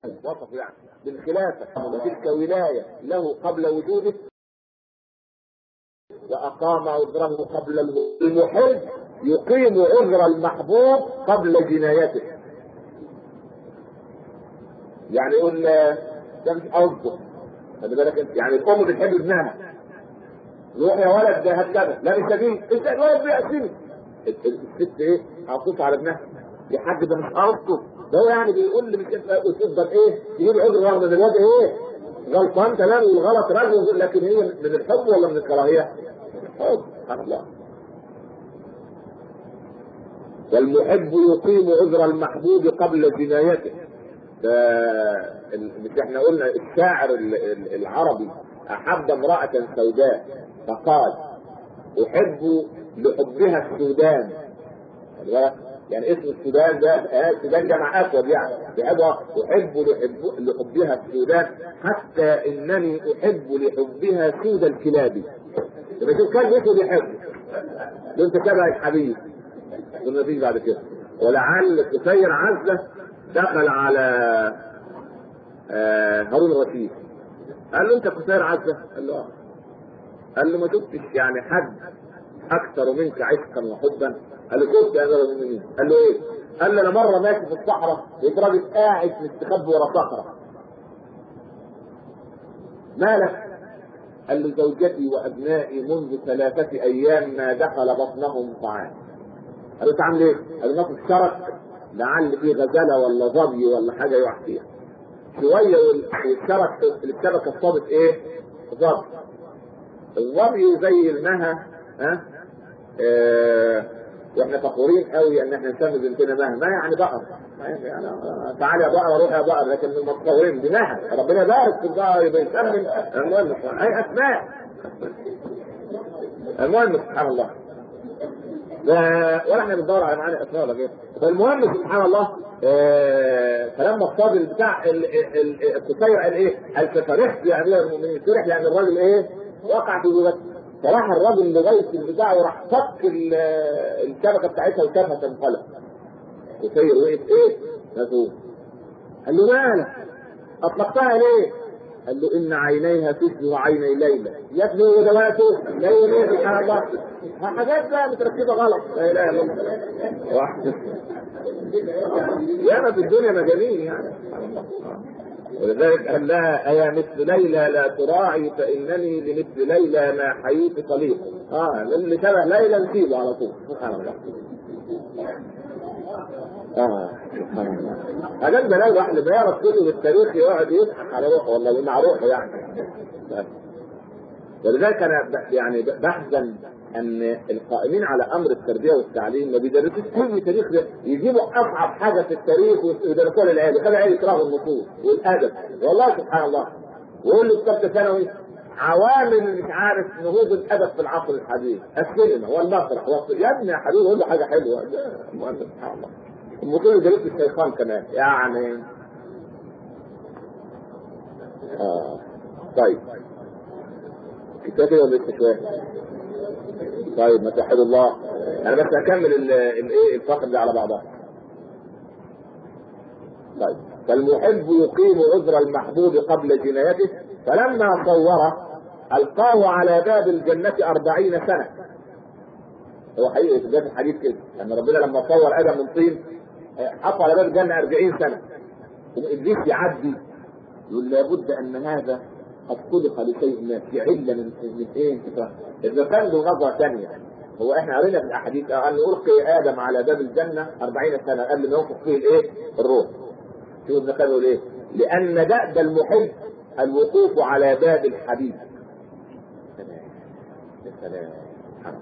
وصف يعني بالخلافة وتلك ولاية له قبل وجوده وأقام عذره قبل الوجود المحب يقيم عذر المحبوب قبل جنايته يعني يقول ده مش قصده خلي بالك انت يعني الام بتحب ابنها روح يا ولد ده هات كذا لا مش هجيب انت الولد بيأسني الست ايه عطوف على ابنها يا حاج ده مش قصده ده هو يعني بيقول لي مش وتفضل ايه تجيب عذر رغم ان الواد ايه غلطان تمام والغلط رغم لكن هي من الحب ولا من الكراهيه؟ حب سبحان الله والمحب يقيم عذر المحبوب قبل جنايته مش احنا قلنا الشاعر العربي احب امرأة سوداء فقال احب لحبها السودان يعني اسم السودان ده السودان جمع اسود يعني بحبها احب لحب لحبها السودان حتى انني احب لحبها سود الكلاب لما تشوف كلب اسود يحبه انت كده يا حبيبي قلنا فيه بعد كده ولعل كثير عزه دخل على آه هارون الرشيد قال له انت كثير عزه قال له قال له ما شفتش يعني حد اكثر منك عشقا وحبا قال له شفت يا امير المؤمنين قال له ايه؟ قال له انا مره ماشي في الصحراء لقيت راجل قاعد مستخبي ورا صخره مالك؟ قال له زوجتي وابنائي منذ ثلاثة ايام ما دخل بطنهم طعام. قال له تعمل ايه؟ قال له ناخد شرك لعل في غزالة ولا ظبي ولا حاجة يقع فيها. شوية والشرك الشبكة اصطادت ايه؟ ظبي. الظبي زي المها ها؟ آه واحنا فخورين قوي ان احنا نسمي بنتنا مها، ما يعني بقر. يعني تعال يا بقر روح يا بقر لكن متصورين بمها ربنا يبارك في البقر يبقى يسمي المهم اي اسماء المهم سبحان الله ولا احنا بندور على معاني اسماء ولا غيره فالمهم سبحان الله آه فلما اصطاد البتاع القصير قال ايه؟ قال ففرحت يا امير المؤمنين فرح لان الراجل ايه؟ وقع في جوته فراح الراجل لغايه البتاع وراح فك الشبكه بتاعتها وشافها تنقلب قصير وقف ايه؟ مفهوم قال له مالك؟ اطلقتها ليه؟ قال له ان عينيها تشبه عيني ليلى يا ابني ودواته ليلى سبحان الله حاجات بقى متركبه غلط لا اله الا الله ياما في الدنيا مجانين يعني ولذلك قال لها أيا مثل ليلى لا تراعي فإنني لمثل ليلى ما حييت طليق اه اللي شبه ليلى نسيبه على طول سبحان الله اه سبحان الله حاجات بلاوي واحد ما يعرف كله بالتاريخ يقعد يضحك على روحه والله مع روحه يعني ولذلك انا يعني بحزن ان القائمين على امر التربيه والتعليم ما بيدرسوش كل تاريخ ده يجيبوا اصعب حاجه في التاريخ ويدرسوها للعيال يخلي العيال يكرهوا النصوص والادب والله سبحان الله ويقول له ثالثه ثانوي عوامل مش عارف نهوض الادب في العصر الحديث السينما والمسرح يا ابني يا حبيبي قول له حاجه حلوه سبحان الله المفروض يدرس الشيخان كمان يعني آه. طيب كتابي ولا لسه شويه؟ طيب ما توحد الله انا بس هكمل الايه الفقر دي على بعضها طيب فالمحب يقيم عذر المحبوب قبل جنايته فلما صوره القاه على باب الجنة أربعين سنة هو حقيقي في بداية الحديث كده أن ربنا لما صور آدم من طين حط على باب الجنة أربعين سنة وإبليس يعدي يقول لابد أن هذا قد خلق لشيء ما في علة من من ايه؟ إذا كان له نظرة ثانية هو احنا قرينا في الاحاديث ان القي ادم على باب الجنه 40 سنه قبل ما ينفخ فيه الايه؟ الروح. شوف ابن كانوا ايه؟ لان دأب المحب الوقوف على باب الحبيب. يا سلام سبحان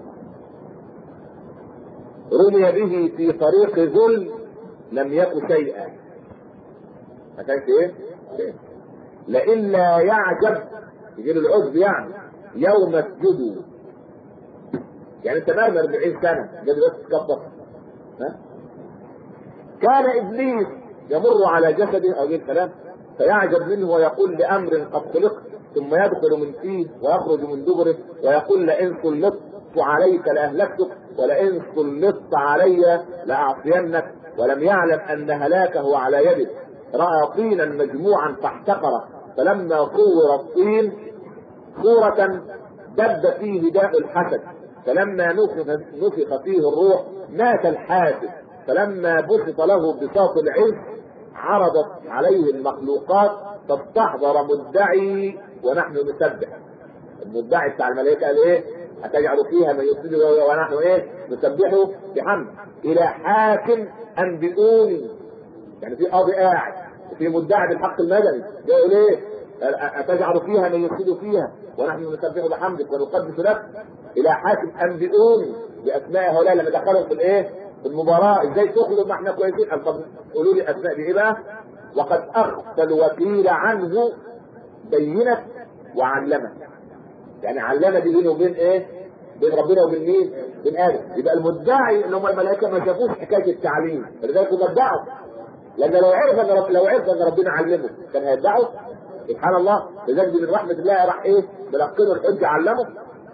الله. رمي به في طريق ذل لم يكن شيئا. ما كانش ايه؟ شيء. لئلا يعجب يجيب العجب يعني يوم اسجدوا يعني انت مرمي 40 سنه جاي بس تكبر ها كان ابليس يمر على جسده او الكلام فيعجب منه ويقول لامر قد خلقت ثم يدخل من فيه ويخرج من دبره ويقول لئن سلطت عليك لاهلكتك ولئن سلطت علي لاعصينك ولم يعلم ان هلاكه على يدك راى طينا مجموعا فاحتقره فلما صور الطين صورة دب فيه داء الحسد فلما نفخ نفخ فيه الروح مات الحاسد فلما بسط له بساط العز عرضت عليه المخلوقات فاستحضر مدعي ونحن نسبح المدعي بتاع الملائكه قال ايه؟ أتجعل فيها من يفسد ونحن ايه؟ نسبحه بحمد إلى حاكم أنبئوني يعني في قاضي قاعد وفي مدعي بالحق المدني يقول ايه؟ أتجعل فيها من يفسد فيها ونحن نسبح بحمدك ونقدس لك إلى حاكم أنبئوني بأسماء هؤلاء لما دخلهم في الايه؟ في المباراة ازاي تخرج ما احنا كويسين قال طب قولوا لي أسماء دي ايه بقى؟ وقد أخفى الوكيل عنه بينت وعلمت يعني علمه دي بينه وبين ايه؟ بين ربنا وبين مين؟ بين ادم يبقى المدعي ان هم الملائكه ما شافوش حكايه التعليم فلذلك هم ادعوا لان لو عرف ان رب لو عرف ان ربنا علمه كان هيدعوا سبحان الله لذلك من رحمه الله راح ايه؟ ملقنه الحجه علمه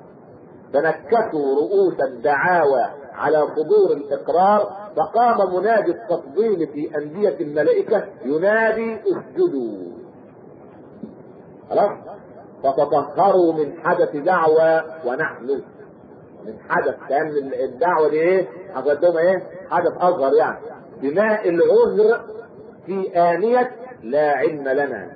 فنكسوا رؤوس الدعاوى على صدور الاقرار فقام منادي التفضيل في انديه الملائكه ينادي اسجدوا خلاص فتطهروا من حدث دعوة ونحن من حدث كان الدعوة دي ايه؟ حصلتهم ايه؟ حدث اصغر يعني بماء العذر في آنية لا علم لنا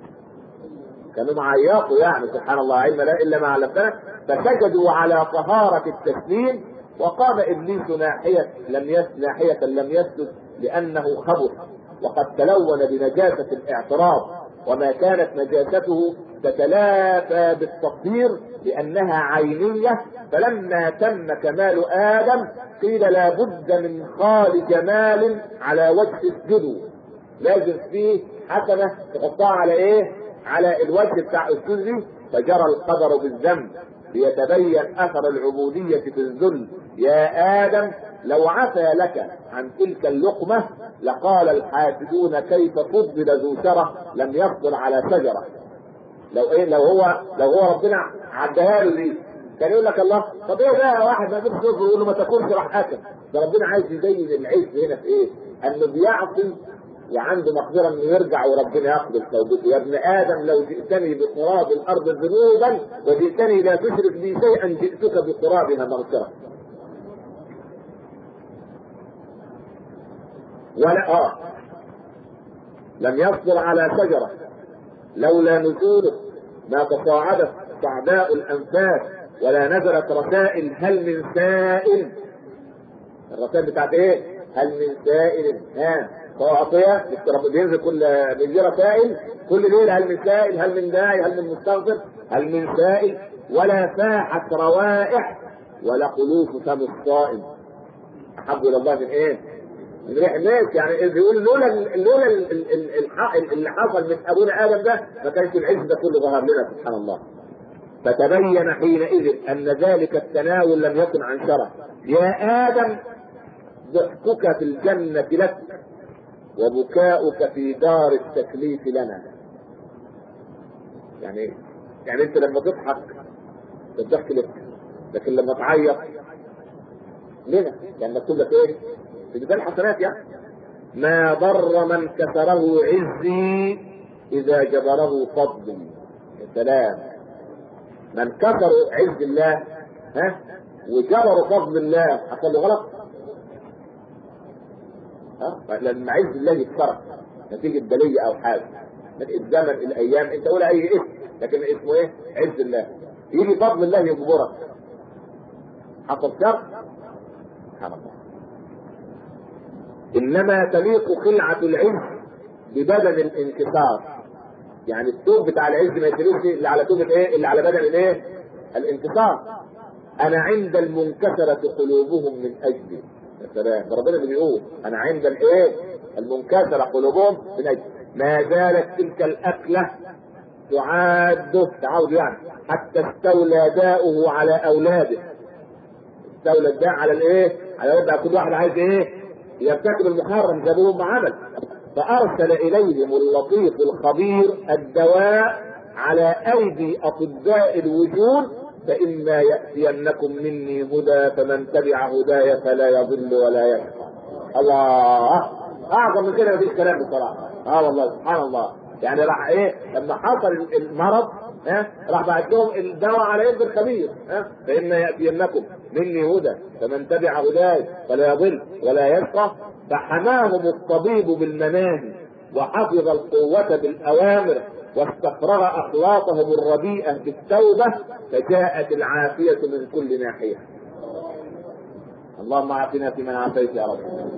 كانوا معيطوا يعني سبحان الله علم لا الا ما علمتنا فسجدوا على طهارة التسليم وقام ابليس ناحية لم يس ناحية لم يسجد لانه خبث وقد تلون بنجاسة الاعتراض وما كانت نجاسته تتلافى بالتطهير لانها عينيه فلما تم كمال ادم قيل لا بد من خال جمال على وجه اسجدوا لازم فيه حسنه تحطها على ايه؟ على الوجه بتاع السجد فجرى القدر بالذنب ليتبين اثر العبوديه في الذل يا ادم لو عفى لك عن تلك اللقمه لقال الحاسدون كيف فضل ذو شره لم يفضل على شجره لو ايه لو هو لو هو ربنا عداها له دي كان يقول لك الله طب ايه بقى واحد ما يجيبش صفر يقول له ما تاكلش راح اكل ده ربنا عايز يبين العز هنا في ايه؟ انه بيعصي وعنده مقدره انه يرجع وربنا يقبل توبته يا ابن ادم لو جئتني بقراب الارض ذنوبا وجئتني لا تشرك بي شيئا جئتك بقرابها مغفره ولا اه لم يصبر على شجره لولا نزوله ما تصاعدت صعداء الانفاس ولا نزلت رسائل هل من سائل الرسائل بتاعت ايه؟ هل من سائل ها فأعطيها بينزل كل بيجي رسائل كل ليلة هل من سائل هل من داعي هل من مستغفر هل من سائل ولا فاحت روائح ولا خلوف فم الصائم أحب إلى الله من إيه؟ من ريح الناس يعني بيقول لولا لولا اللي حصل من ابونا ادم ده ما كانش العز ده كله ظهر لنا سبحان الله. فتبين حينئذ ان ذلك التناول لم يكن عن شرع. يا ادم ضحكك في الجنه لك وبكاؤك في دار التكليف لنا. يعني يعني انت لما تضحك الضحك لك لكن لما تعيط لنا يعني مكتوب لك ايه؟ في ميزان الحسنات يعني ما ضر من كسره عزي اذا جبره فضلي يا سلام من كسر عز الله ها وجبر فضل الله حصل له غلط ها لما عز الله يتكسر نتيجه بليه او حاجه نتيجه الزمن الايام انت قول اي اسم لكن اسمه ايه؟ عز الله يجي فضل الله يجبرك حصل شر سبحان الله انما تليق خلعة العز ببدن الانكسار يعني الثوب بتاع العز ما يتليقش اللي على ثوب ايه اللي على بدن الايه الانكسار انا عند المنكسرة قلوبهم من اجلي يا سلام ده ربنا اللي بيقول انا عند الايه المنكسرة قلوبهم من اجلي ما زالت تلك الاكلة تعاد تعود يعني حتى استولى داؤه على اولاده استولى الداء على الايه على يبقى كل واحد عايز ايه يرتكب المحرم جابوهم بعمل فارسل اليهم اللطيف الخبير الدواء على ايدي اطباء الوجود فاما ياتينكم مني هدى فمن تبع هداي فلا يضل ولا يشقى الله اعظم من كده مفيش كلام بصراحه اه والله سبحان الله يعني راح ايه لما حصل المرض ها راح بعت لهم الدواء على يد الخبير ها فإن يأتينكم مني هدى فمن تبع هداي فلا يضل ولا يشقى فحماهم الطبيب بالمناهي وحفظ القوة بالأوامر واستفرغ أخلاقهم الرديئة بالتوبة فجاءت العافية من كل ناحية اللهم عافنا فيمن عافيت يا رب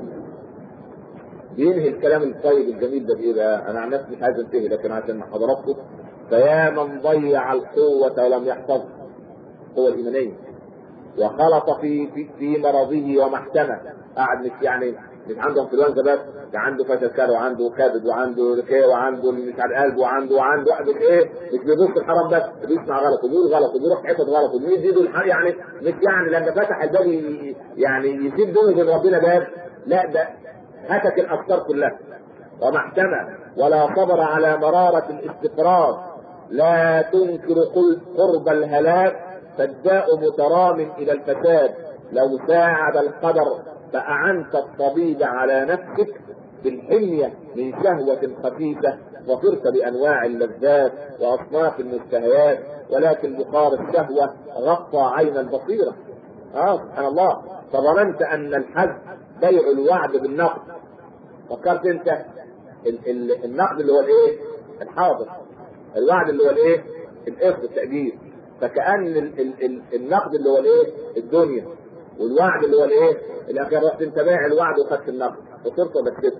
بينهي الكلام الطيب الجميل ده بايه بقى؟ انا عن نفسي مش عايز انتهي لكن عشان حضراتكم فيا من ضيع القوة ولم يحفظها القوة الإيمانية وخلط في في, في مرضه ومحتمى قعد مش يعني مش عنده انفلونزا بس ده عنده فشل وعنده كبد وعنده ركايه وعنده مش على القلب وعنده وعنده مش ايه مش بيبص الحرام بس بيسمع غلط وبيقول غلط وبيروح حتت غلط وبيزيد الحق يعني مش يعني لما فتح الباب يعني يسيب دونه من ربنا باب لا ده هتك الافكار كلها وما احتمى ولا صبر على مرارة الاستفراغ لا تنكر قرب الهلاك فالداء مترام الى الفساد لو ساعد القدر فأعنت الطبيب على نفسك بالحمية من شهوة خفيفة وصرت بأنواع اللذات وأصناف المشتهيات ولكن بخار الشهوة غطى عين البصيرة اه سبحان الله فظننت أن الحج بيع الوعد بالنقد فكرت أنت ال- ال- النقد اللي هو الايه؟ الحاضر الوعد اللي هو الايه؟ القسط التأجير فكأن ال- ال- ال- النقد اللي هو الايه؟ الدنيا والوعد اللي هو الايه؟ الاخير رحت انت بايع الوعد وخدت النقد وصرت ولا كسبت؟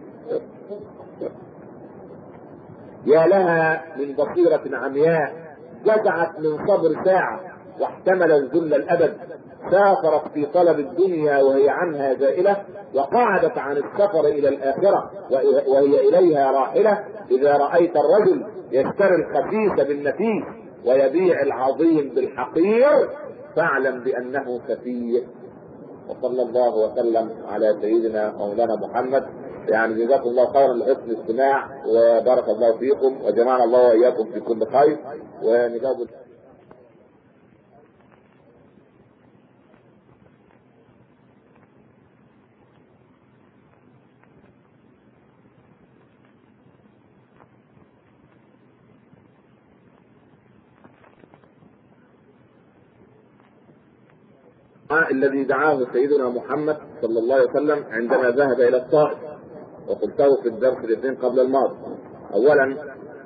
يا لها من بصيرة عمياء جزعت من صبر ساعة واحتمل الذل الأبد سافرت في طلب الدنيا وهي عنها زائلة وقعدت عن السفر إلى الآخرة وهي إليها راحلة إذا رأيت الرجل يشتري الخسيس بالنفيس ويبيع العظيم بالحقير فاعلم بأنه سفيه وصلى الله وسلم على سيدنا مولانا محمد يعني جزاكم الله خيرا لحسن الاستماع وبارك الله فيكم وجمعنا الله واياكم في كل خير ونجاوب الذي دعاه سيدنا محمد صلى الله عليه وسلم عندما ذهب الى الطائف وقلته في الدرس الاثنين قبل الماضي اولا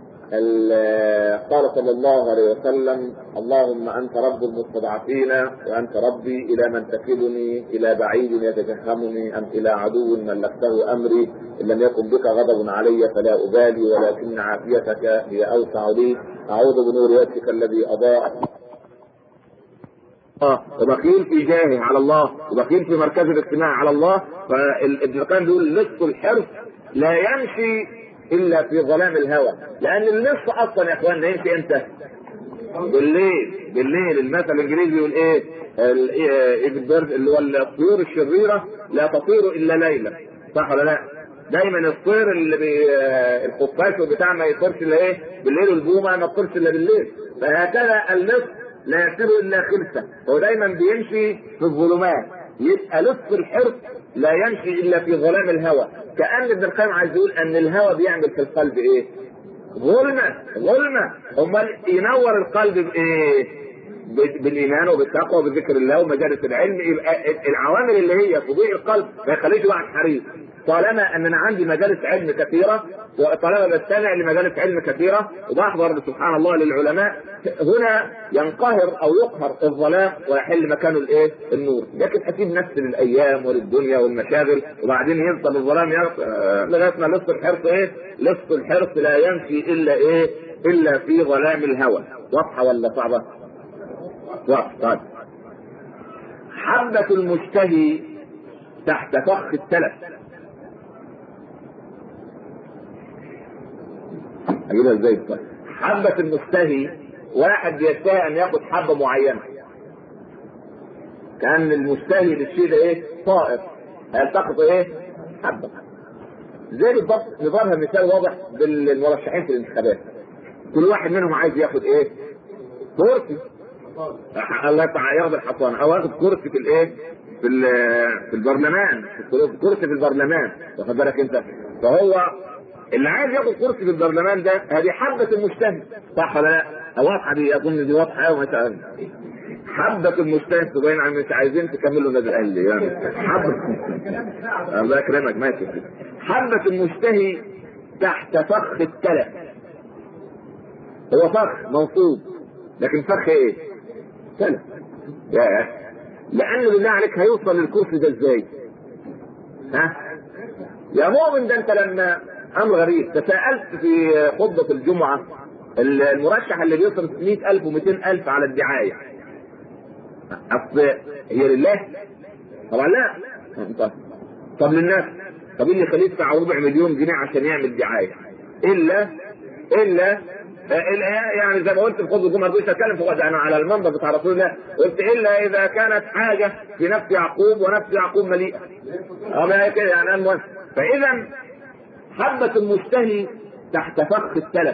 قال صلى الله عليه وسلم اللهم انت رب المستضعفين وانت ربي الى من تكلني الى بعيد يتجهمني ام الى عدو ملكته امري ان لم يكن بك غضب علي فلا ابالي ولكن عافيتك هي اوسع لي اعوذ بنور وجهك الذي اضاء الله وبخيل في جاهه على الله وبخيل في مركز الاجتماع على الله فابن القيم بيقول نصف الحرص لا يمشي الا في ظلام الهوى لان النصف اصلا يا اخواننا يمشي امتى؟ بالليل بالليل المثل الانجليزي بيقول ايه؟ اللي هو الطيور الشريره لا تطير الا ليلا صح ولا لا؟ دايما الطير اللي بي الخفاش بتاع ما يطيرش الا ايه؟ بالليل والبومه ما تطيرش الا بالليل فهكذا النصف لا يسير الا خلفه هو دايما بيمشي في الظلمات يبقى لص الحرص لا يمشي الا في ظلام الهوى كان ابن القيم عايز يقول ان الهوى بيعمل في القلب ايه ظلمه ظلمه امال ينور القلب بايه بالايمان وبالتقوى وبذكر الله ومجالس العلم يبقى العوامل اللي هي تضيء القلب ما يخليش واحد حريص طالما ان انا عندي مجالس علم كثيره وطالما بستمع لمجالس علم كثيره وبحضر سبحان الله للعلماء هنا ينقهر او يقهر الظلام ويحل مكانه الايه؟ النور، لكن اسيب نفسي للايام وللدنيا والمشاغل وبعدين يفضل الظلام لغايه ما لص الحرص ايه؟ لص الحرص لا يمشي الا ايه؟ الا في ظلام الهوى، واضحه ولا صعبه؟ واضحه طيب. حبة المشتهي تحت فخ التلف اجيبها ازاي طيب حبة المشتهي واحد بيشتهي ان ياخد حبة معينة كان المشتهي للشيء ده ايه طائر هيلتقط ايه حبة زي بالضبط نظامها مثال واضح بالمرشحين في الانتخابات كل واحد منهم عايز ياخد ايه كرسي الله تعالى ياخد الحصان او ياخد كرسي في الايه في في البرلمان في كرسي في البرلمان واخد بالك انت فهو اللي عايز ياخد كرسي في البرلمان ده هذه حبة المجتهد صح ولا لا؟ واضحة دي أظن دي واضحة أوي مثلا حبة المجتهد تبين عن مش عايزين تكملوا النادي الأهلي يعني حبة الله يكرمك ماشي حبة المجتهي تحت فخ التلف هو فخ منصوب لكن فخ ايه؟ تلف يا لأنه بالله عليك هيوصل للكرسي ده ازاي؟ ها؟ يا مؤمن ده انت لما امر غريب تساءلت في خطبة الجمعة المرشح اللي بيصرف 100000 و200000 على الدعاية اصل هي لله طبعا لا طب, طب للناس طب اللي يخليه يدفع ربع مليون جنيه عشان يعمل دعايه الا الا يعني زي ما قلت في خطبه الجمعه مش هتكلم في انا على المنبر بتاع رسول الله قلت الا اذا كانت حاجه في نفس يعقوب ونفس يعقوب مليئه. اه كده يعني المهم فاذا حبه المشتهي تحت فخ التلف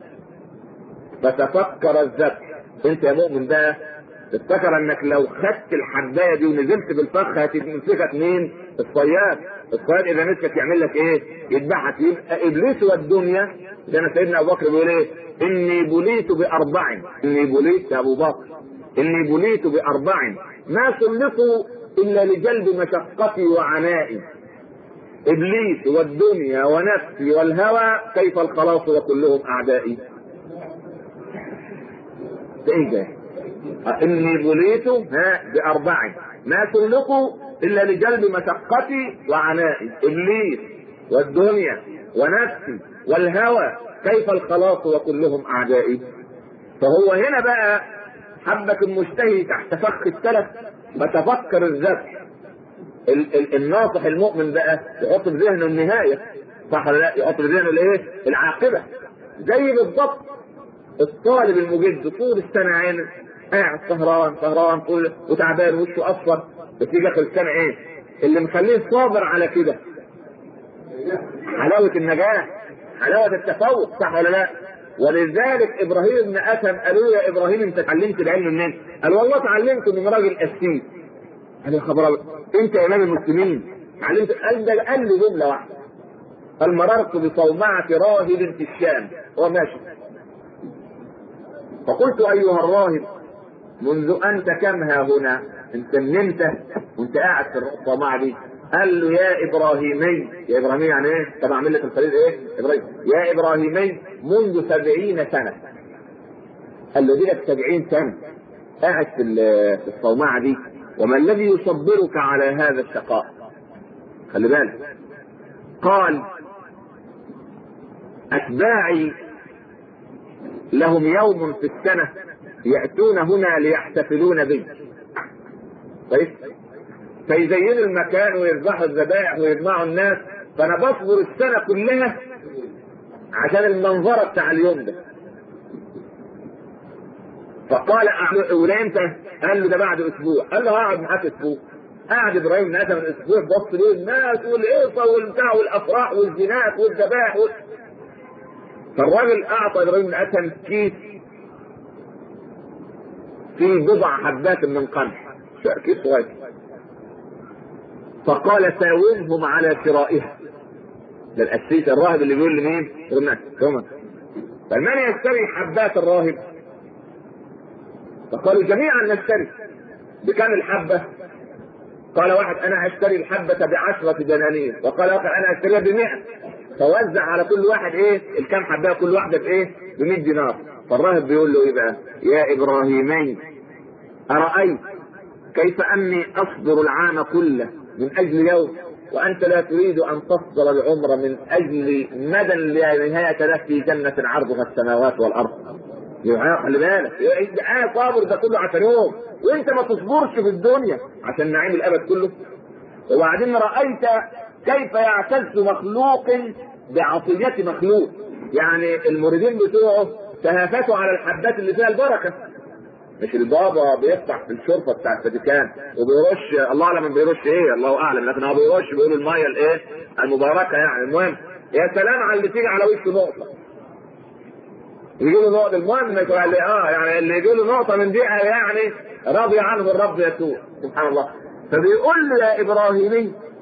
فتفكر الذبح انت يا مؤمن بقى افتكر انك لو خدت الحبايه دي ونزلت بالفخ هتمسكك مين؟ الصياد، الصياد اذا مسكك يعمل لك ايه؟ يذبحك يبقى ابليس والدنيا زي ما سيدنا ابو بكر بيقول ايه؟ اني بليت باربع اني بليت يا ابو بكر اني بليت باربع ما سلطوا الا لجلب مشقتي وعنائي ابليس والدنيا ونفسي والهوى كيف الخلاص وكلهم اعدائي ده ايه ده؟ اني بليت ها باربع ما سلكوا الا لجلب مشقتي وعنائي ابليس والدنيا ونفسي والهوى كيف الخلاص وكلهم اعدائي فهو هنا بقى حبة المشتهي تحت فخ التلف فتفكر الذبح الناصح المؤمن بقى يحط في ذهنه النهاية صح ولا لا؟ يحط في ذهنه الايه؟ العاقبة زي بالضبط الطالب المجد طول السنة عين قاعد سهران سهران طول وتعبان وشه اصفر بتيجي اخر السنة ايه؟ اللي مخليه صابر على كده حلاوة النجاح حلاوة التفوق صح ولا لا؟ ولذلك ابراهيم بن ادهم قالوا يا ابراهيم انت اتعلمت العلم منين؟ قال والله اتعلمته من راجل قسيس. قال يا خبر انت يا امام المسلمين اتعلمت قال ده قال لي جمله واحده. قال مررت بصومعه راهب في الشام هو ماشي. فقلت ايها الراهب منذ انت كم ها هنا؟ انت نمت وانت قاعد في الصومعه دي قال له يا ابراهيمي يا ابراهيمي يعني ايه؟ طبعا مله الخليل ايه؟ ابراهيم يا ابراهيمي منذ سبعين سنه قال له دي لك سبعين سنه قاعد في في الصومعه دي وما الذي يصبرك على هذا الشقاء؟ خلي بالك قال اتباعي لهم يوم في السنه ياتون هنا ليحتفلون بي طيب فيزينوا المكان ويذبحوا الذبائح ويجمعوا الناس فانا بصبر السنه كلها عشان المنظره بتاع اليوم ده فقال ولا امتى؟ قال له ده بعد اسبوع قال له هقعد معاك اسبوع قعد ابراهيم بن ادم الاسبوع بص ليه الناس والهيصه والبتاع والافراح والزنات والذبائح وال... فالراجل اعطى ابراهيم بن ادم كيس فيه بضع حبات من قمح كيس صغير فقال ساومهم على شرائها ده القسيس الراهب اللي بيقول لمين؟ ثم فمن يشتري حبات الراهب؟ فقالوا جميعا نشتري بكم الحبة؟ قال واحد انا اشتري الحبة بعشرة دنانير وقال اخر انا اشتريها بمئة فوزع على كل واحد ايه الكام حبايه كل واحده بايه؟ ب 100 دينار فالراهب بيقول له ايه بقى؟ يا ابراهيمين ارايت كيف اني اصبر العام كله من اجل يوم وانت لا تريد ان تصبر العمر من اجل مدى لا نهايه له في جنه عرضها السماوات والارض. يبقى خلي بالك انا صابر ده كله عشان يوم وانت ما تصبرش في الدنيا عشان نعيم الابد كله. وبعدين رايت كيف يعتز مخلوق بعطية مخلوق. يعني المريدين بتوعه تهافتوا على الحبات اللي فيها البركه مش البابا بيفتح في الشرفه بتاع الفاتيكان وبيرش الله اعلم بيرش ايه الله اعلم لكن هو بيرش بيقول الميه الايه المباركه يعني المهم يا سلام على اللي تيجي على وشه نقطه يجي له نقطه المهم انك اللي اه يعني اللي يجي له نقطه من دي يعني راضي عنه الرب يسوع سبحان الله فبيقول له يا ابراهيمي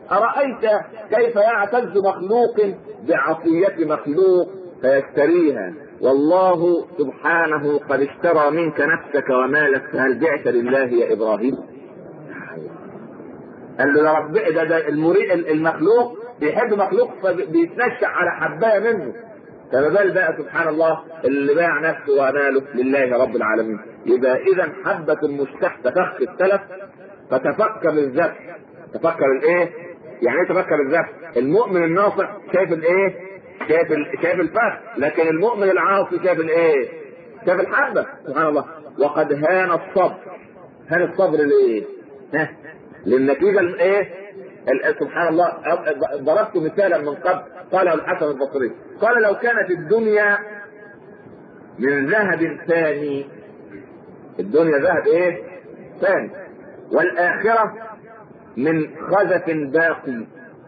ارايت كيف يعتز مخلوق بعطيه مخلوق فيشتريها والله سبحانه قد اشترى منك نفسك ومالك فهل بعت لله يا ابراهيم؟ قال له يا رب ده, ده المريء المخلوق بيحب مخلوق فبيتنشأ على حبايه منه فما بال بقى سبحان الله اللي باع نفسه وماله لله رب العالمين يبقى اذا حبة المشتح تفك السلف فتفكر الذبح تفكر الايه؟ يعني ايه تفكر الذبح؟ المؤمن الناصح شايف الايه؟ شايف ال... شايف الفخ لكن المؤمن العاصي شايف الايه؟ شايف الحبة سبحان الله وقد هان الصبر هان الصبر ليه؟ ها؟ للنتيجة الايه؟ سبحان الله ضربت مثالا من قبل قاله الحسن البصري قال لو كانت الدنيا من ذهب ثاني الدنيا ذهب ايه؟ ثاني والآخرة من خزف باقي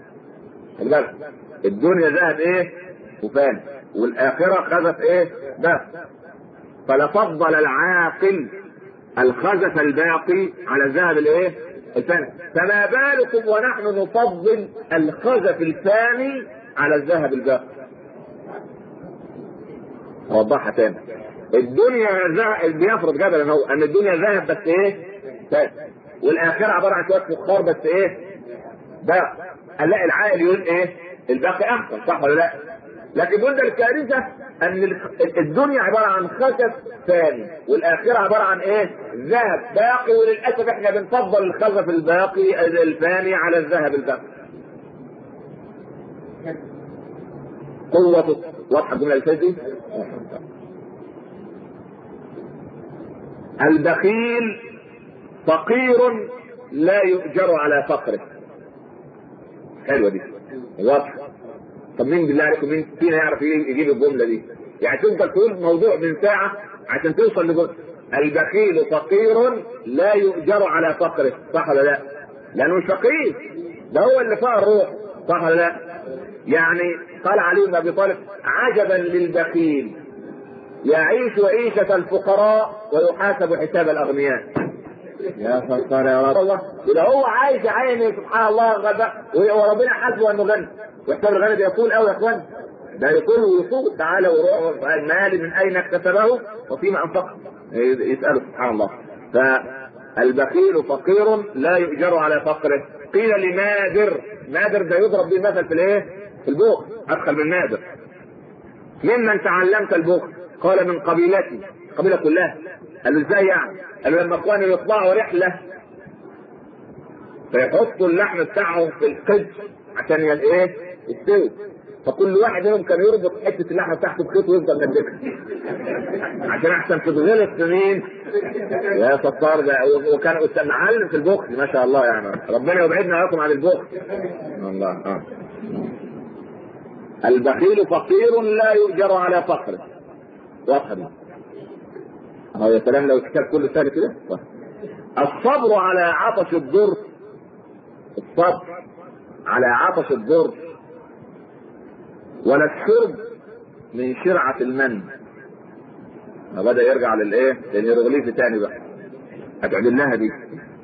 الدنيا ذهب ايه؟ وفاني والآخرة خزف ايه؟ باقي فلفضل العاقل الخزف الباقي على الذهب الايه؟ الثاني فما بالكم ونحن نفضل الخزف الثاني على الذهب الباقي اوضحها تاني الدنيا ذهب بيفرض جدلا هو ان الدنيا ذهب بس ايه؟ ثاني والاخره عباره عن شويه فخار بس ايه؟ باقي قال لا العاقل يقول ايه؟ الباقي احسن صح ولا لا؟ لكن يقول ده الكارثه ان الدنيا عباره عن خشب ثاني والاخره عباره عن ايه؟ ذهب باقي وللاسف احنا بنفضل الخزف الباقي الفاني على الذهب الباقي. قوة واضحة الجملة اللي دي؟ البخيل فقير لا يؤجر على فقره. حلوة دي. واضحة. طب مين بالله عليكم مين فينا يعرف يجيب الجمله دي؟ يعني تفضل تقول موضوع من ساعه عشان توصل لجمله البخيل فقير لا يؤجر على فقره صح ولا لا؟ لانه مش فقير ده هو اللي فقر الروح صح ولا لا؟ يعني قال علي بن ابي طالب عجبا للبخيل يعيش عيشة الفقراء ويحاسب حساب الأغنياء. يا ستار يا رب الله إذا هو عايش عيني سبحان الله غدا وربنا حاسبه أنه غني وحساب الغني ده يقول قوي يا اخوان ده يقول ويقول تعالى وروح المال من اين اكتسبه وفيما انفقه يساله سبحان الله فالبخيل فقير لا يؤجر على فقره قيل لنادر نادر ده يضرب به مثل في الايه؟ في البخل ادخل من نادر ممن تعلمت البخل قال من قبيلتي القبيله كلها قال له ازاي يعني؟ قال له لما اخواني يطلعوا رحله فيحطوا اللحم بتاعهم في القدر عشان ايه؟ يستوي فكل واحد منهم كان يربط حته اللحمه بتاعته بخيط ويفضل مدكها عشان احسن تتغلط في مين؟ يا ستار ده وكان معلم في البخل ما شاء الله يعني ربنا يبعدنا وياكم عن البخل الله اه البخيل فقير لا يؤجر على فقره واضحه دي اه يا سلام لو الكتاب كله سهل كده الصبر على عطش الضر الصبر على عطش الضر ولا الشرب من شرعة المن بدأ يرجع للايه؟ للهيروغليفي تاني بقى هتعمل لها دي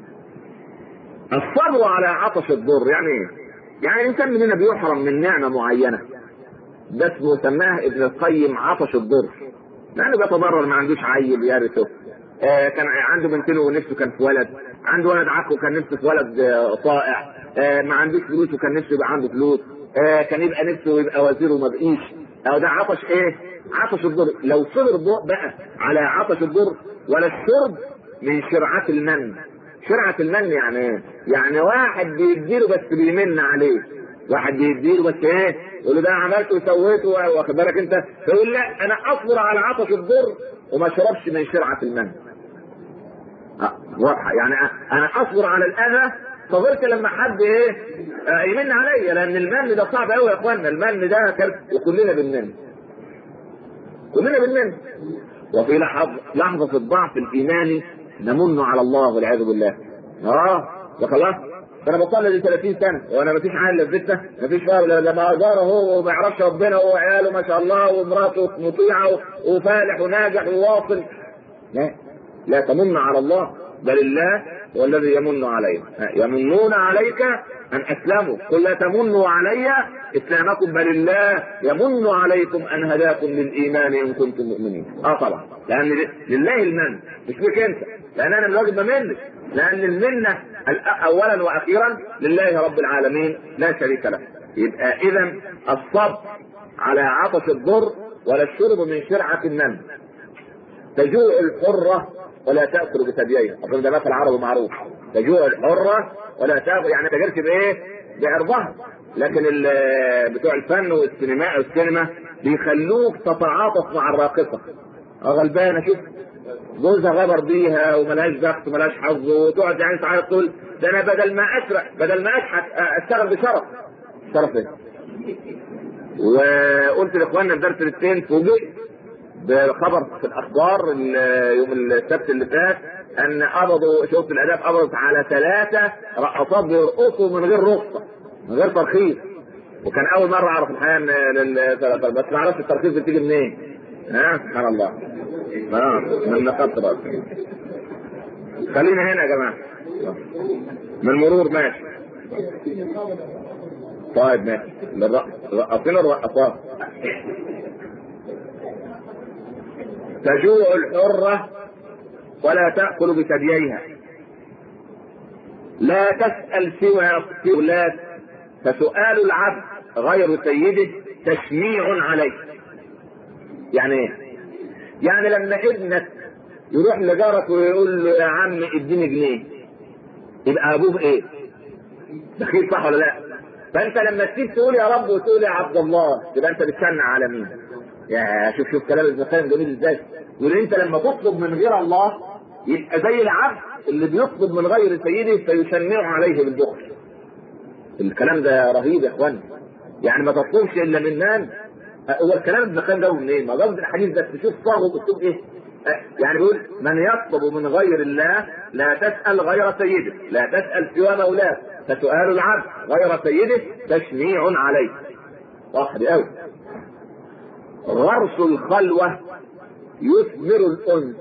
الصبر على عطش الضر يعني ايه؟ يعني الانسان مننا بيحرم من نعمه معينه ده اسمه سماه ابن القيم عطش الضر لانه بيتضرر ما عندوش عيل يرثه آه كان عنده بنتين ونفسه كان في ولد عنده ولد عكو كان نفسه في ولد آه طائع آه ما عندوش فلوس وكان نفسه يبقى عنده فلوس آه كان يبقى نفسه يبقى وزير وما بقيش أو ده عطش ايه؟ عطش الضر لو صبر بقى على عطش الضر ولا الشرب من شرعة المن شرعة المن يعني ايه؟ يعني واحد بيديله بس بيمن عليه واحد بيديله بس ايه؟ يقول له ده عملت وسويت واخد بالك انت فيقول لا انا اصبر على عطش الضر وما اشربش من شرعة المن واضحة يعني انا اصبر على الاذى صبرت لما حد ايه آه يمن عليا لان المن ده صعب قوي يا اخوانا المن ده كان وكلنا بنمن كلنا بنمن وفي لحظة لحظة الضعف الإيماني نمن على الله والعياذ بالله اه ده خلاص انا بصلي لي 30 سنه وانا ما فيش عيل في بيتنا ما فيش لما جاره هو وما يعرفش ربنا هو وعياله ما شاء الله ومراته مطيعه وفالح وناجح وواصل لا لا تمن على الله بل الله هو الذي يمن علينا يمنون عليك ان اسلموا قل لا تمنوا علي اسلامكم بل الله يمن عليكم ان هداكم للايمان ان كنتم مؤمنين اه طبعا لان لله المن مش ليك انت لان انا الواجب بمنك لان المنه اولا واخيرا لله رب العالمين لا شريك له يبقى اذا الصبر على عطش الضر ولا الشرب من شرعه النم تجوع الحره ولا تاكل بثدييها اظن ده مثل عربي معروف تجوع الحره ولا تاكل يعني تجرش بايه؟ بعرضها لكن بتوع الفن والسينما والسينما بيخلوك تتعاطف مع الراقصه غلبانه شوف جوزها غبر بيها وملهاش بخت وملهاش حظ وتقعد يعني تعيط تقول ده انا بدل ما اسرق بدل ما اشحت اشتغل بشرف شرف ايه؟ وقلت لاخواننا في درس الاثنين فوجئت بخبر في الاخبار يوم السبت اللي فات ان قبضوا شفت الاداب قبضت على ثلاثه رقصات بيرقصوا من غير رخصه من غير ترخيص وكان اول مره اعرف الحقيقه ان بس ما اعرفش الترخيص بتيجي منين ها سبحان الله اه من نقاط راس خلينا هنا يا جماعه من مرور ماشي طيب ماشي الرقاصين الرقصات تجوع الحرة ولا تأكل بثدييها لا تسأل سوى أولاد فسؤال العبد غير سيده تشميع عليه يعني ايه؟ يعني لما ابنك يروح لجارك ويقول له يا عم اديني جنيه يبقى ابوه ايه؟ بخيل صح ولا لا؟ فانت لما تسيب تقول يا رب وتقول يا عبد الله يبقى انت بتشنع على مين؟ يا شوف شوف كلام ابن القيم جميل ازاي يقول انت لما تطلب من غير الله يبقى زي العبد اللي بيطلب من غير سيده فيشنع عليه بالبخل الكلام ده رهيب يا اخوان يعني ما تطلبش الا من من هو الكلام ابن القيم ده منين؟ ما قصد الحديث ده تشوف صاغه باسلوب ايه؟ يعني بيقول من يطلب من غير الله لا تسأل غير سيده، لا تسأل سوى مولاه، فسؤال العبد غير سيده تشنيع عليه. واحد قوي. غرس الخلوة يثمر الأنس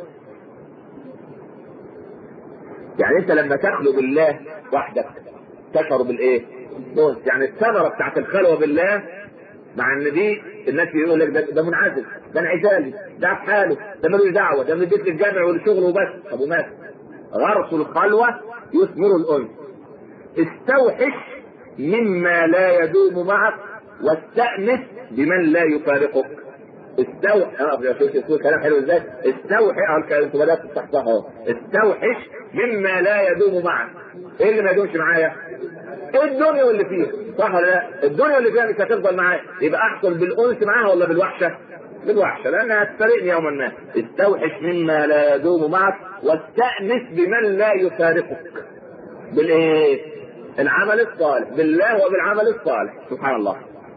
يعني انت لما تخلو بالله وحدك تشعر بالايه؟ أنس يعني الثمرة بتاعت الخلوة بالله مع ان دي الناس يقول لك ده, ده منعزل ده انعزالي ده في حاله ده ملوش دعوه ده من البيت للجامع ولشغله وبس طب ومات غرس الخلوه يثمر الانس استوحش مما لا يدوم معك واستأنس بمن لا يفارقك استوحش اه شوف كلام حلو ازاي استوحش اه انت بدات تصحصح اهو استوحش مما لا يدوم معك ايه اللي ما يدومش معايا؟ ايه الدنيا واللي فيها صح ولا لا؟ الدنيا اللي فيها مش هتفضل معايا يبقى احصل بالانس معاها ولا بالوحشه؟ بالوحشه لانها هتفارقني يوما ما استوحش مما لا يدوم معك واستأنس بمن لا يفارقك بالايه؟ العمل الصالح بالله وبالعمل الصالح سبحان الله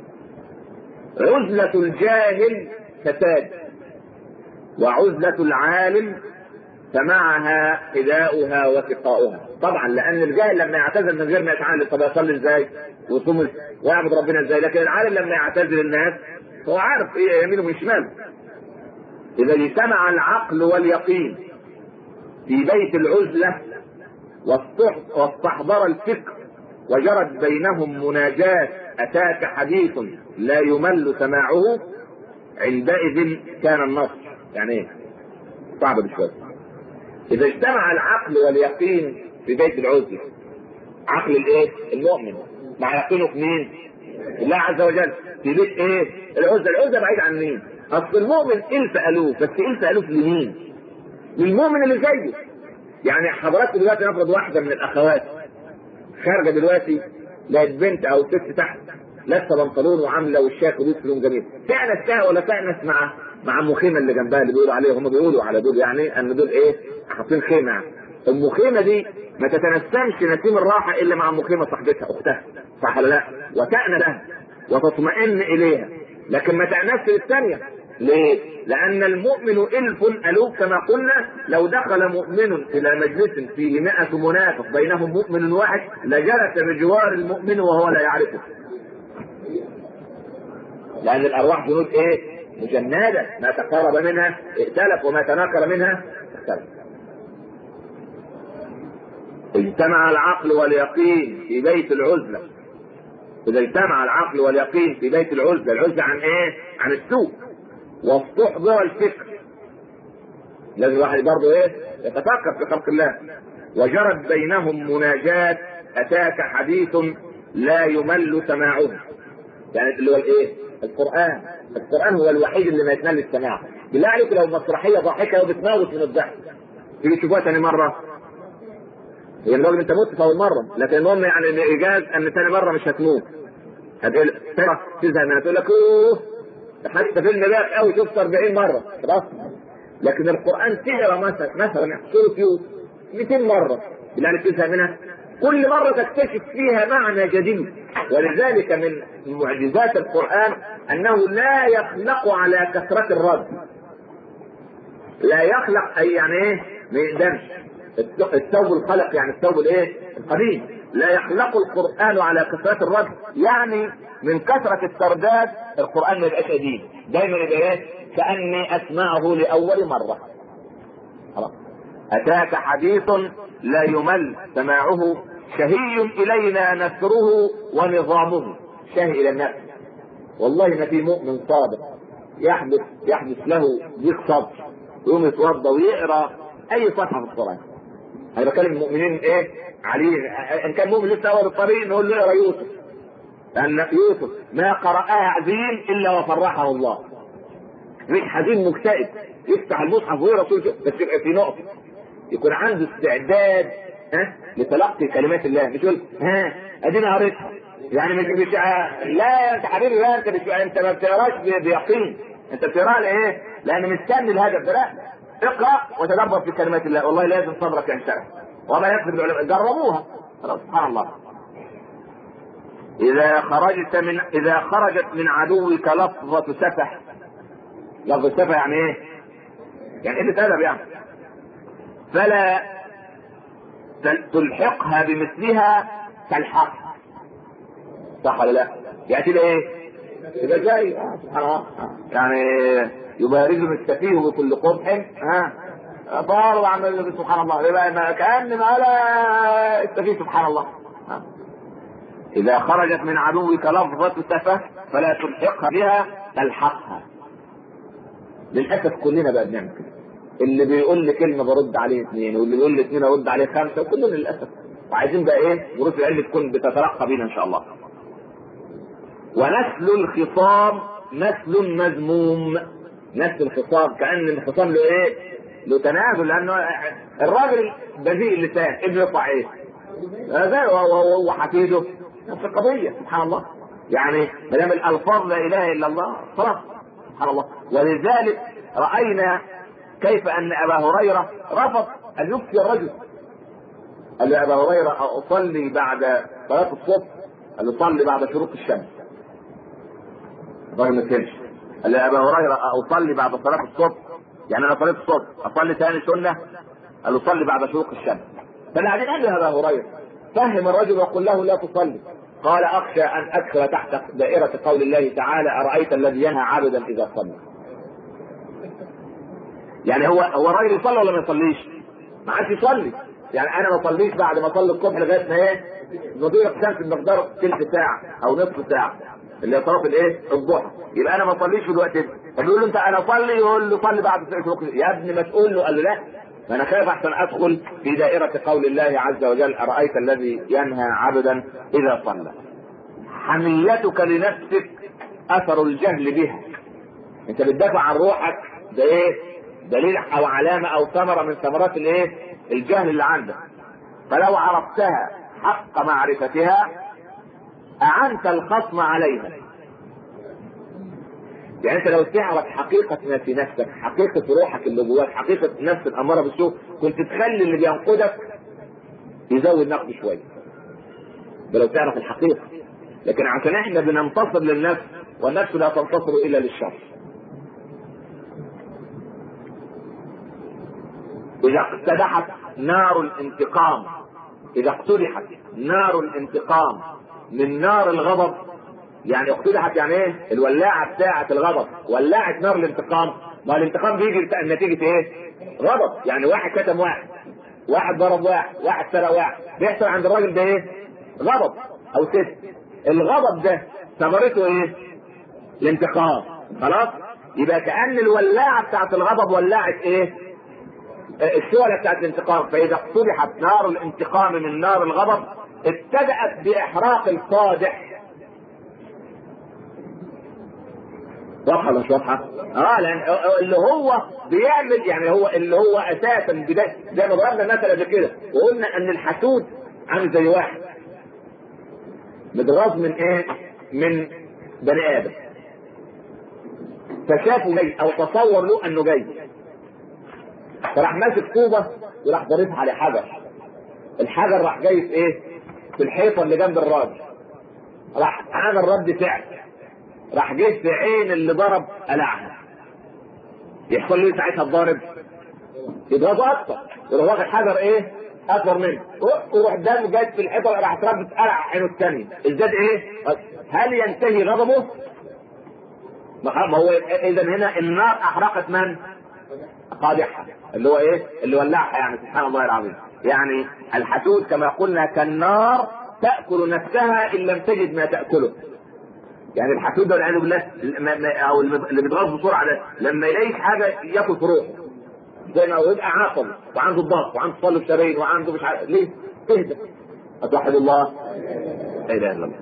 عزلة الجاهل فساد وعزلة العالم فمعها حذاؤها وثقاؤها طبعا لان الجاهل لما يعتزل من غير ما يتعلم طب يصلي ازاي ويصوم ويعبد ربنا ازاي لكن العالم لما يعتزل الناس هو عارف ايه يمينه من شماله اذا اجتمع العقل واليقين في بيت العزله واستحضر الفكر وجرت بينهم مناجاة أتاك حديث لا يمل سماعه عندئذ كان النصر يعني ايه؟ صعب بشوية إذا اجتمع العقل واليقين في بيت العزلة عقل الايه؟ المؤمن مع يقينه في مين؟ الله عز وجل في بيت ايه؟ العزلة، العزلة بعيد عن مين؟ أصل المؤمن ألف ألوف بس ألف ألوف لمين؟ للمؤمن اللي زيه يعني حضراتكم دلوقتي نفرض واحدة من الأخوات خارجه دلوقتي لقت بنت او ست تحت لابسه بنطلون وعامله وشها ولبس لون جميل تأنس فيها ولا تأنس مع مع ام خيمه اللي جنبها اللي بيقولوا عليه هم بيقولوا على دول يعني ان دول ايه حاطين خيمه يعني ام خيمه دي ما تتنسمش نسيم الراحه الا مع ام خيمه صاحبتها اختها صح ولا لا؟ وتأنى لها وتطمئن اليها لكن ما تأنسش للثانيه ليه؟ لأن المؤمن ألف ألوف كما قلنا لو دخل مؤمن إلى مجلس فيه مئة منافق بينهم مؤمن واحد لجلس بجوار المؤمن وهو لا يعرفه. لأن الأرواح جنود إيه؟ مجندة ما تقرب منها ائتلف وما تناكر منها اختلف. اجتمع العقل واليقين في بيت العزلة إذا اجتمع العقل واليقين في بيت العزلة العزلة عن إيه؟ عن السوء واستحضر الفكر لازم الواحد برضه إيه؟ يتفكر في خلق الله وجرت بينهم مناجاة أتاك حديث لا يمل سماعه يعني اللي هو الإيه؟ القرآن القرآن هو الوحيد اللي ما يتمل السماع بالله عليك لو مسرحية ضاحكة وبتموت من الضحك تيجي تشوفوها ثاني مرة هي الراجل انت مت في اول مره لكن المهم يعني الايجاز ان ثاني مره مش هتموت هتقول ترى تزهق منها تقول لك اوه حتى فيلم باق قوي شفته 40 مره خلاص لكن القران تقرا مثلا مثلا سوره يوسف 200 مره بالله عليك تزهق منها كل مرة تكتشف فيها معنى جديد ولذلك من معجزات القرآن أنه لا يخلق على كثرة الرد لا يخلق أي يعني إيه ما يقدرش الثوب الخلق يعني الثوب الايه؟ القديم لا يخلق القران على كثره الرد يعني من كثره الترداد القران ما يبقاش قديم دايما يبقى ايه؟ كاني اسمعه لاول مره خلاص اتاك حديث لا يمل سماعه شهي الينا نثره ونظامه شهي الى النفس والله ما في مؤمن صادق يحدث يحدث له ضيق صدر يقوم يتوضا ويقرا اي صفحه في القران انا بكلم المؤمنين ايه عليه ان كان مؤمن لسه اول الطريق نقول له اقرا يوسف لان يوسف ما قراها حزين الا وفرحه الله مش حزين مكتئب يفتح المصحف ويقرا سوره بس يبقى في نقطه يكون عنده استعداد ها لتلقي كلمات الله مش يقول ها ادينا قريتها يعني مش مش لا انت حبيبي لا انت مش انت ما بتقراش بيقين انت بتقراها لايه؟ لان مستني الهدف ده لا اقرا وتدبر في كلمات الله والله لازم صدرك ينشرح وما يكذب العلماء جربوها سبحان الله إذا خرجت من إذا خرجت من عدوك لفظة سفح لفظة سفح يعني إيه؟ يعني قلة أدب يعني فلا تلحقها بمثلها تلحق صح ولا لا؟ يعني كده إيه؟ يبقى زي سبحان الله يعني يبارزهم السفيه بكل قبح ها طار وعمل سبحان الله يبقى ما كان ما لا السفيه سبحان الله ها. إذا خرجت من عدوك لفظة سفة فلا تلحقها بها تلحقها للأسف كلنا بقى بنعمل كده اللي بيقول لي كلمة برد عليه اثنين واللي بيقول لي اثنين أرد عليه خمسة وكلنا للأسف وعايزين بقى إيه دروس العلم تكون بتترقى بينا إن شاء الله ونسل الخصام نسل مذموم نفس الخصام كان الخصام له ايه؟ له تنازل لانه الراجل بذيء اللسان ابنه يطلع ايه؟ هذا وهو حفيده نفس القضيه سبحان الله يعني ما دام الالفاظ لا اله الا الله خلاص سبحان الله ولذلك راينا كيف ان ابا هريره رفض ان يفتي الرجل قال له ابا هريره اصلي بعد صلاه الصبح قال له صلي بعد شروق الشمس الراجل ما كانش قال لي ابا هريره اصلي بعد صلاه الصبح يعني انا صليت الصبح اصلي ثاني سنه قال له صلي بعد شروق الشمس فالذي قال له ابا هريره فهم الرجل وقل له لا تصلي قال اخشى ان ادخل تحت دائره قول الله تعالى ارايت الذي ينهى عبدا اذا صلى يعني هو هو الراجل يصلي ولا ما يصليش؟ ما عادش يصلي يعني انا ما اصليش بعد ما اصلي الصبح لغايه ما ايه؟ نضيع الشمس بمقدار ثلث ساعه او نصف ساعه اللي هي صلاه الايه؟ الضحى يبقى انا ما اصليش في الوقت ده فبيقول له انت انا اصلي يقول له صلي بعد الوقت يا ابني ما تقول له قال له لا ما انا خايف احسن ادخل في دائره قول الله عز وجل ارايت الذي ينهى عبدا اذا صلى حميتك لنفسك اثر الجهل بها انت بتدافع عن روحك ده ايه دليل او علامه او ثمره من ثمرات الايه الجهل اللي عندك فلو عرفتها حق معرفتها اعنت الخصم عليها يعني انت لو تعرف حقيقة ما في نفسك حقيقة روحك اللي جواك حقيقة النفس الأمارة بالسوء كنت تخلي اللي بينقدك يزود نقد شوية ده لو تعرف الحقيقة لكن عشان احنا بننتصر للنفس والنفس لا تنتصر إلا للشر إذا اقتدحت نار الانتقام إذا اقتدحت نار الانتقام من نار الغضب يعني اقتدحت يعني ايه؟ الولاعة بتاعة الغضب ولعت نار الانتقام ما الانتقام بيجي نتيجة ايه؟ غضب يعني واحد كتم واحد واحد ضرب واحد واحد سرق واحد بيحصل عند الراجل ده ايه غضب او ست الغضب ده ثمرته ايه الانتقام خلاص يبقى كأن الولاعة بتاعت الغضب ولعت ايه الشعلة بتاعت الانتقام فإذا اقترحت نار الانتقام من نار الغضب ابتدأت بإحراق القادح واضحة ولا مش واضحة؟ اه لأن اللي هو بيعمل يعني هو اللي هو أساسا بداية زي ما ضربنا مثل قبل كده وقلنا أن الحسود عامل زي واحد متغاظ من إيه؟ من بني آدم فشافه جاي أو تصور له أنه جاي فراح ماسك طوبة وراح ضاربها على حجر الحجر راح جاي في إيه؟ في الحيطة اللي جنب الراجل راح عمل رد فعل راح جه في عين اللي ضرب قلعها يحصل له ساعتها الضارب يضربه اكتر يروح واخد حجر ايه اكبر منه ويروح دم جت في الحيطه راح تربط قلع عينه الثانيه ازداد ايه هل ينتهي غضبه ما هو اذا هنا النار احرقت من قادحها اللي هو ايه اللي ولعها يعني سبحان الله العظيم يعني الحسود كما قلنا كالنار تاكل نفسها ان لم تجد ما تاكله يعني الحسود ده والعياذ بالله او اللي بيتغاظ بسرعه ده لما يلاقيش حاجه ياكل في روحه زي ما هو يبقى عاقل وعنده الضغط وعنده تصلب شرايين وعنده مش عارف ليه؟ اهدى اتوحد الله لا اله الا الله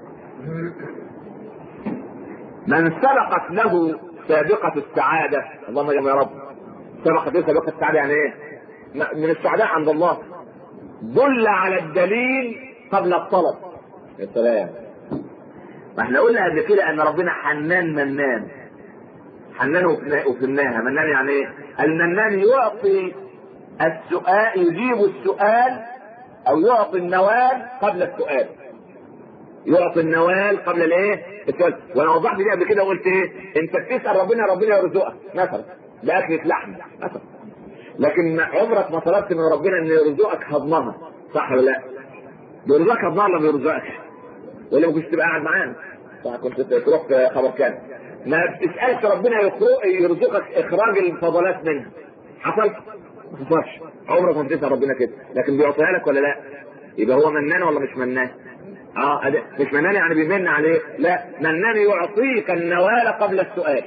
من سبقت له سابقة السعادة اللهم يا رب سبقت له سابقة السعادة يعني ايه؟ من السعداء عند الله دل على الدليل قبل الطلب يا سلام ما احنا قلنا قبل كده ان ربنا حنان منان حنان وفناها منان يعني ايه المنان يعطي السؤال يجيب السؤال او يعطي النوال قبل السؤال يعطي النوال قبل الايه السؤال وانا وضحت دي قبل كده وقلت ايه انت بتسال ربنا ربنا يرزقك مثلا باكله لحم مثلا لكن عمرك ما طلبت من ربنا ان يرزقك هضمها صح ولا لا؟ بيرزقك هضمها ولا ما بيرزقكش؟ ولا ما كنتش تبقى قاعد معانا كنت تروح في خبر كان ما تسالش ربنا يرزقك اخراج الفضلات منها حصل؟ ما حصلش عمرك ما بتسال ربنا كده لكن بيعطيها لك ولا لا؟ يبقى هو منان ولا مش منان؟ اه أده. مش منان يعني بيمن عليك لا منان يعطيك النوال قبل السؤال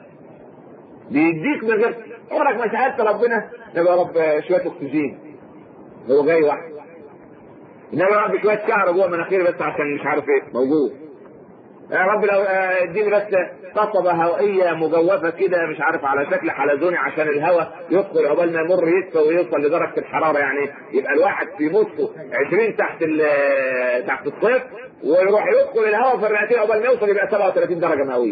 بيديك من غير عمرك ما سالت ربنا يا رب شويه اكسجين هو جاي واحد انما يا رب شويه شعر جوه مناخيري بس عشان مش عارف ايه موجود يا رب لو اديني بس قصبة هوائية مجوفة كده مش عارف على شكل حلزوني عشان الهواء يدخل عقبال ما يمر يدفى ويوصل لدرجة الحرارة يعني يبقى الواحد في مصه 20 تحت تحت الصفر ويروح يدخل الهواء في الرئتين عقبال ما يوصل يبقى 37 درجة مئوية.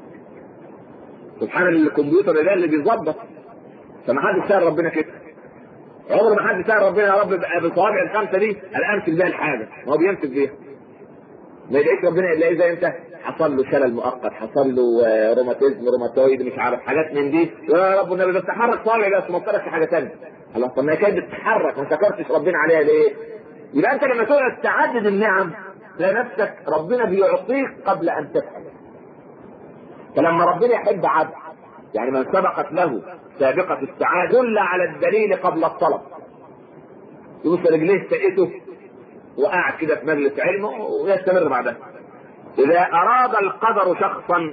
سبحان الكمبيوتر ده اللي بيظبط فما حدش سأل ربنا كده. عمر ما حد سأل ربنا يا رب بصوابع الخمسة دي انا امسك بيها الحاجة ما هو بيمسك بيها. ما يدعيش ربنا الا اذا انت حصل له شلل مؤقت حصل له روماتيزم روماتويد مش عارف حاجات من دي يا رب النبي بس تحرك صابعي بس ما في حاجه ثانيه الله طب ما هي كانت بتتحرك ما شكرتش ربنا عليها ليه؟ يبقى انت لما تقعد تعدد النعم تلاقي نفسك ربنا بيعطيك قبل ان تفعل فلما ربنا يحب عبد يعني من سبقت له سابقة السعادة دل على الدليل قبل الطلب يبص رجليه سقته وقاعد كده في مجلس علمه ويستمر بعدها إذا أراد القدر شخصا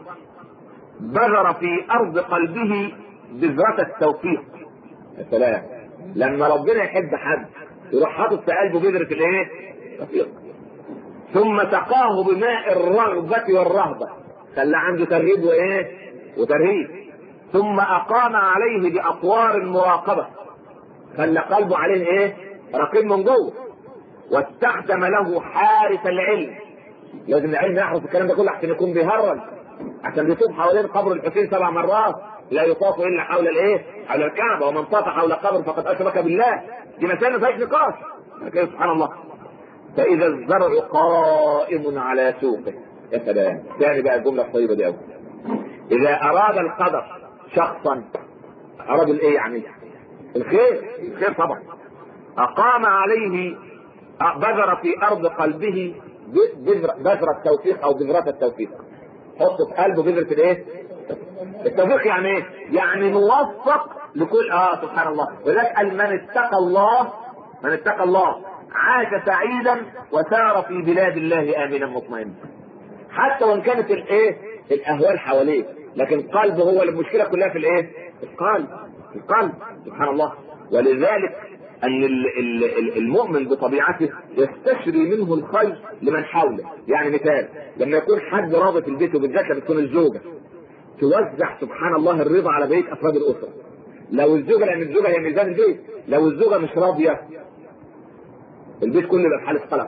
بذر في أرض قلبه بذرة التوفيق يا سلام لما ربنا يحب حد يروح حاطط في قلبه بذرة الإيه؟ التوفيق ثم سقاه بماء الرغبة والرهبة خلى عنده ترغيب وإيه؟ وترهيب ثم أقام عليه بأطوار المراقبة خلى قلبه عليه إيه؟ رقيب من جوه واستخدم له حارس العلم لازم العلم يحرص الكلام ده كله عشان يكون بيهرج عشان بيطوف حوالين قبر الحسين سبع مرات لا يطاف الا حول الايه؟ حول الكعبه ومن طاف حول قبر فقد اشرك بالله دي مسائل ما فيهاش نقاش لكن سبحان الله فاذا الزرع قائم على سوقه يا سلام ثاني بقى الجمله الطيبه دي قوي اذا اراد القدر شخصا اراد الايه يعني؟ الخير الخير طبعا اقام عليه بذر في ارض قلبه بذرة التوفيق او بذرة التوفيق حط في قلبه بذرة الايه؟ التوفيق يعني ايه؟ يعني موفق لكل اه سبحان الله ولذلك قال من اتقى الله من اتقى الله عاش سعيدا وسار في بلاد الله امنا مطمئنا حتى وان كانت الايه الاهوال حواليه لكن قلبه هو المشكله كلها في الايه القلب القلب سبحان الله ولذلك ان المؤمن بطبيعته يستشري منه الخير لمن حوله يعني مثال لما يكون حد راضي في البيت وبالذات لما تكون الزوجه توزع سبحان الله الرضا على بقيه افراد الاسره لو الزوجه لان الزوجه هي ميزان البيت لو الزوجه مش راضيه البيت كله يبقى في حاله قلق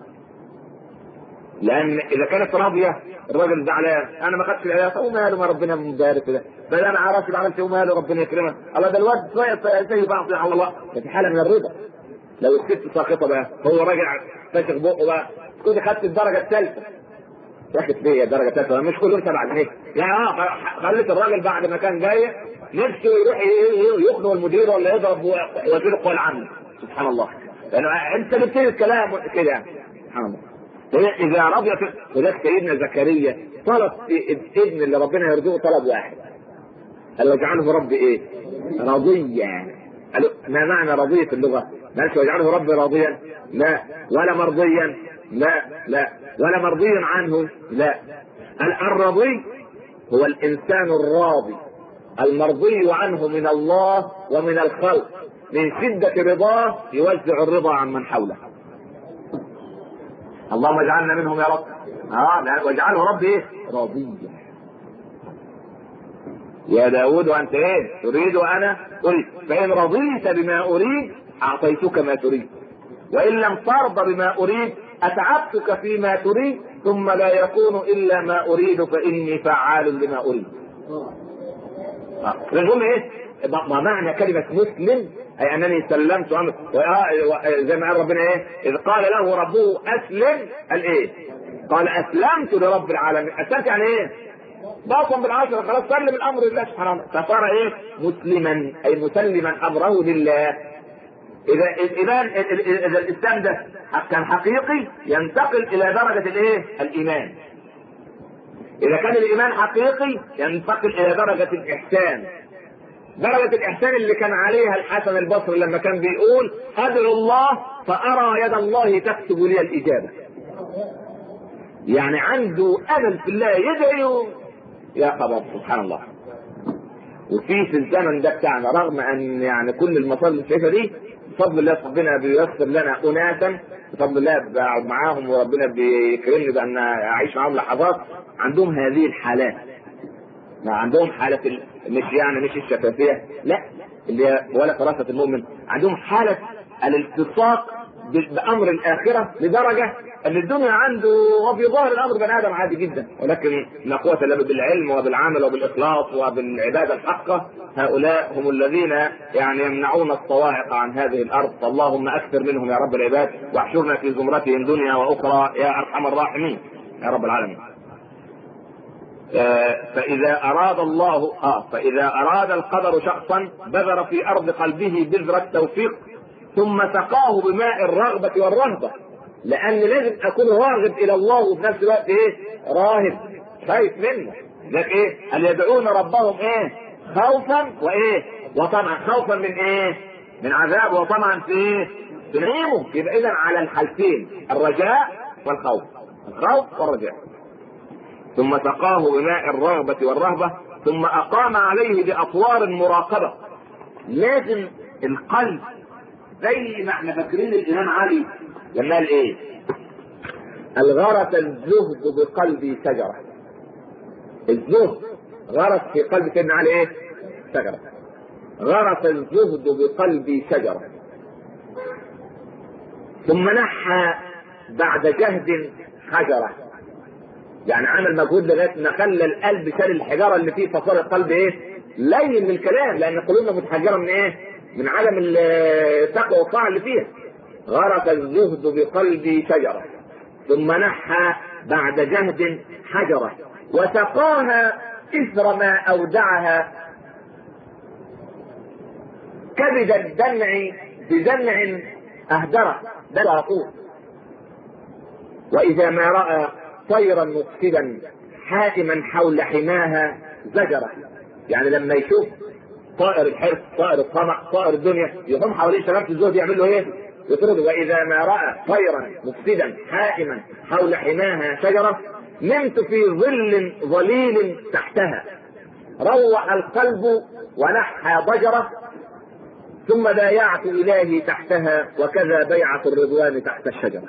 لان اذا كانت راضيه الراجل زعلان انا ما خدتش العيال وماله ما ربنا مبارك ده بل انا عرفت اللي عملت وماله ربنا يكرمه الله ده الواد شويه زي بعض على الله في حاله من الرضا لو الست ساقطه بقى هو راجل فاشخ بقه بقى كنت خدت الدرجه الثالثه ياخد فيا الدرجه الثالثه مش كلهم سبع جنيه يعني اه خليت الراجل بعد ما كان جاي نفسه يروح يخنق المدير ولا يضرب وزير القوى العامه سبحان الله لانه انت جبت لي الكلام كده سبحان الله هي اذا رضيت وذلك سيدنا زكريا طلب ابن اللي ربنا يرزقه طلب واحد قال واجعله ربي ايه؟ رضيا قالوا ما معنى رضية في اللغة؟ ما قالش واجعله ربي راضيا لا ولا مرضيا لا لا ولا مرضي عنه لا الرضي هو الانسان الراضي المرضي عنه من الله ومن الخلق من شدة رضاه يوزع الرضا عن من حوله اللهم اجعلنا منهم يا رب اه واجعله رب ايه راضيا يا داود وانت ايه تريد وانا اريد فان رضيت بما اريد اعطيتك ما تريد وان لم ترضى بما اريد اتعبتك فيما تريد ثم لا يكون الا ما اريد فاني فعال لما اريد نقول ايه ما معنى كلمة مسلم أي أنني سلمت أمر زي ما قال ربنا إيه إذ قال له ربه أسلم قال إيه قال أسلمت لرب العالمين أسلمت يعني إيه باطن بالعشرة خلاص سلم الأمر لله سبحانه وتعالى فصار إيه مسلما أي مسلما أمره لله إذا إذا إذا الإسلام ده كان حقيقي ينتقل إلى درجة الإيه؟ الإيمان. إذا كان الإيمان حقيقي ينتقل إلى درجة الإحسان. درجة الإحسان اللي كان عليها الحسن البصري لما كان بيقول أدعو الله فأرى يد الله تكتب لي الإجابة. يعني عنده أمل في الله يدعي يا خبر سبحان الله. وفي في الزمن ده بتاعنا رغم ان يعني كل المصادر اللي شايفها دي بفضل الله ربنا بييسر لنا اناسا بفضل الله بقعد معاهم وربنا بيكرمني بان اعيش معاهم لحظات عندهم هذه الحالات ما عندهم حالة مش يعني مش الشفافية لا اللي هي ولا فراسة المؤمن عندهم حالة الالتصاق بأمر الآخرة لدرجة ان الدنيا عنده وفي ظاهر الامر بني ادم عادي جدا ولكن لا قوه الا بالعلم وبالعمل وبالاخلاص وبالعباده الحقه هؤلاء هم الذين يعني يمنعون الصواعق عن هذه الارض فاللهم اكثر منهم يا رب العباد واحشرنا في زمرتهم دنيا واخرى يا ارحم الراحمين يا رب العالمين. فإذا أراد الله آه فإذا أراد القدر شخصا بذر في أرض قلبه بذر التوفيق ثم سقاه بماء الرغبة والرهبة لان لازم اكون راغب الى الله وفي نفس الوقت ايه راهب خايف منه لذلك ايه ان يدعون ربهم ايه خوفا وايه وطمعا خوفا من ايه من عذاب وطمعا في ايه في نعيمه يبقى اذا على الحالتين الرجاء والخوف الخوف والرجاء ثم سقاه بماء الرغبة والرهبة ثم أقام عليه بأطوار المراقبة لازم القلب زي ما احنا فاكرين الإمام علي لما قال ايه الغرس الزهد بقلبي شجرة الزهد غرس في قلب سيدنا علي ايه شجرة غرس الزهد بقلبي شجرة ثم نحى بعد جهد حجرة يعني عمل مجهود لغايه ما خلى القلب شال الحجاره اللي فيه فصار القلب ايه؟ لين من الكلام لان قلوبنا متحجره من ايه؟ من عدم التقوى والطاعه اللي فيها. غرس الزهد بقلبي شجرة ثم نحى بعد جهد حجرة وسقاها إثر ما أودعها كبد الدمع بدمع أهدره بل على طول وإذا ما رأى طيرا مفسدا حائما حول حماها زجره يعني لما يشوف طائر الحرص طائر الطمع طائر الدنيا يقوم حواليه شباب الزهد يعمل له ايه؟ يطرده واذا ما راى طيرا مفسدا حائما حول حماها شجره نمت في ظل ظليل تحتها روح القلب ونحى ضجره ثم بايعت الهي تحتها وكذا بيعه الرضوان تحت الشجره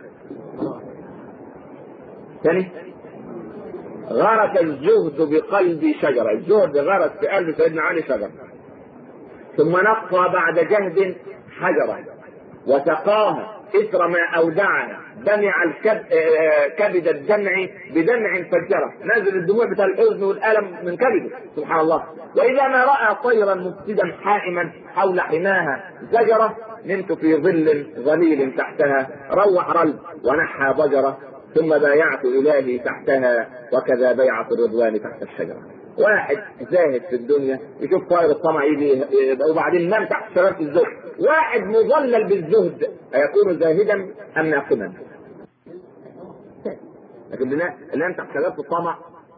ثاني غرس الزهد بقلب شجره الزهد غرس في قلب سيدنا علي شجره ثم نقى بعد جهد حجرة وسقاها إثر ما أودعها دمع الكب... كبد الدمع بدمع فجرة نزل الدموع بتاع الحزن والألم من كبده سبحان الله وإذا ما رأى طيرا مفسدا حائما حول حماها زجرة نمت في ظل ظليل تحتها روح رلب ونحى ضجرة ثم بايعت إلهي تحتها وكذا بيعة الرضوان تحت الشجرة واحد زاهد في الدنيا يشوف طائر الطمع يجي وبعدين نام تحت شجره الزهد واحد مظلل بالزهد أيكون زاهدا أم ناقما؟ لكن اللي نام تحت شجره الطمع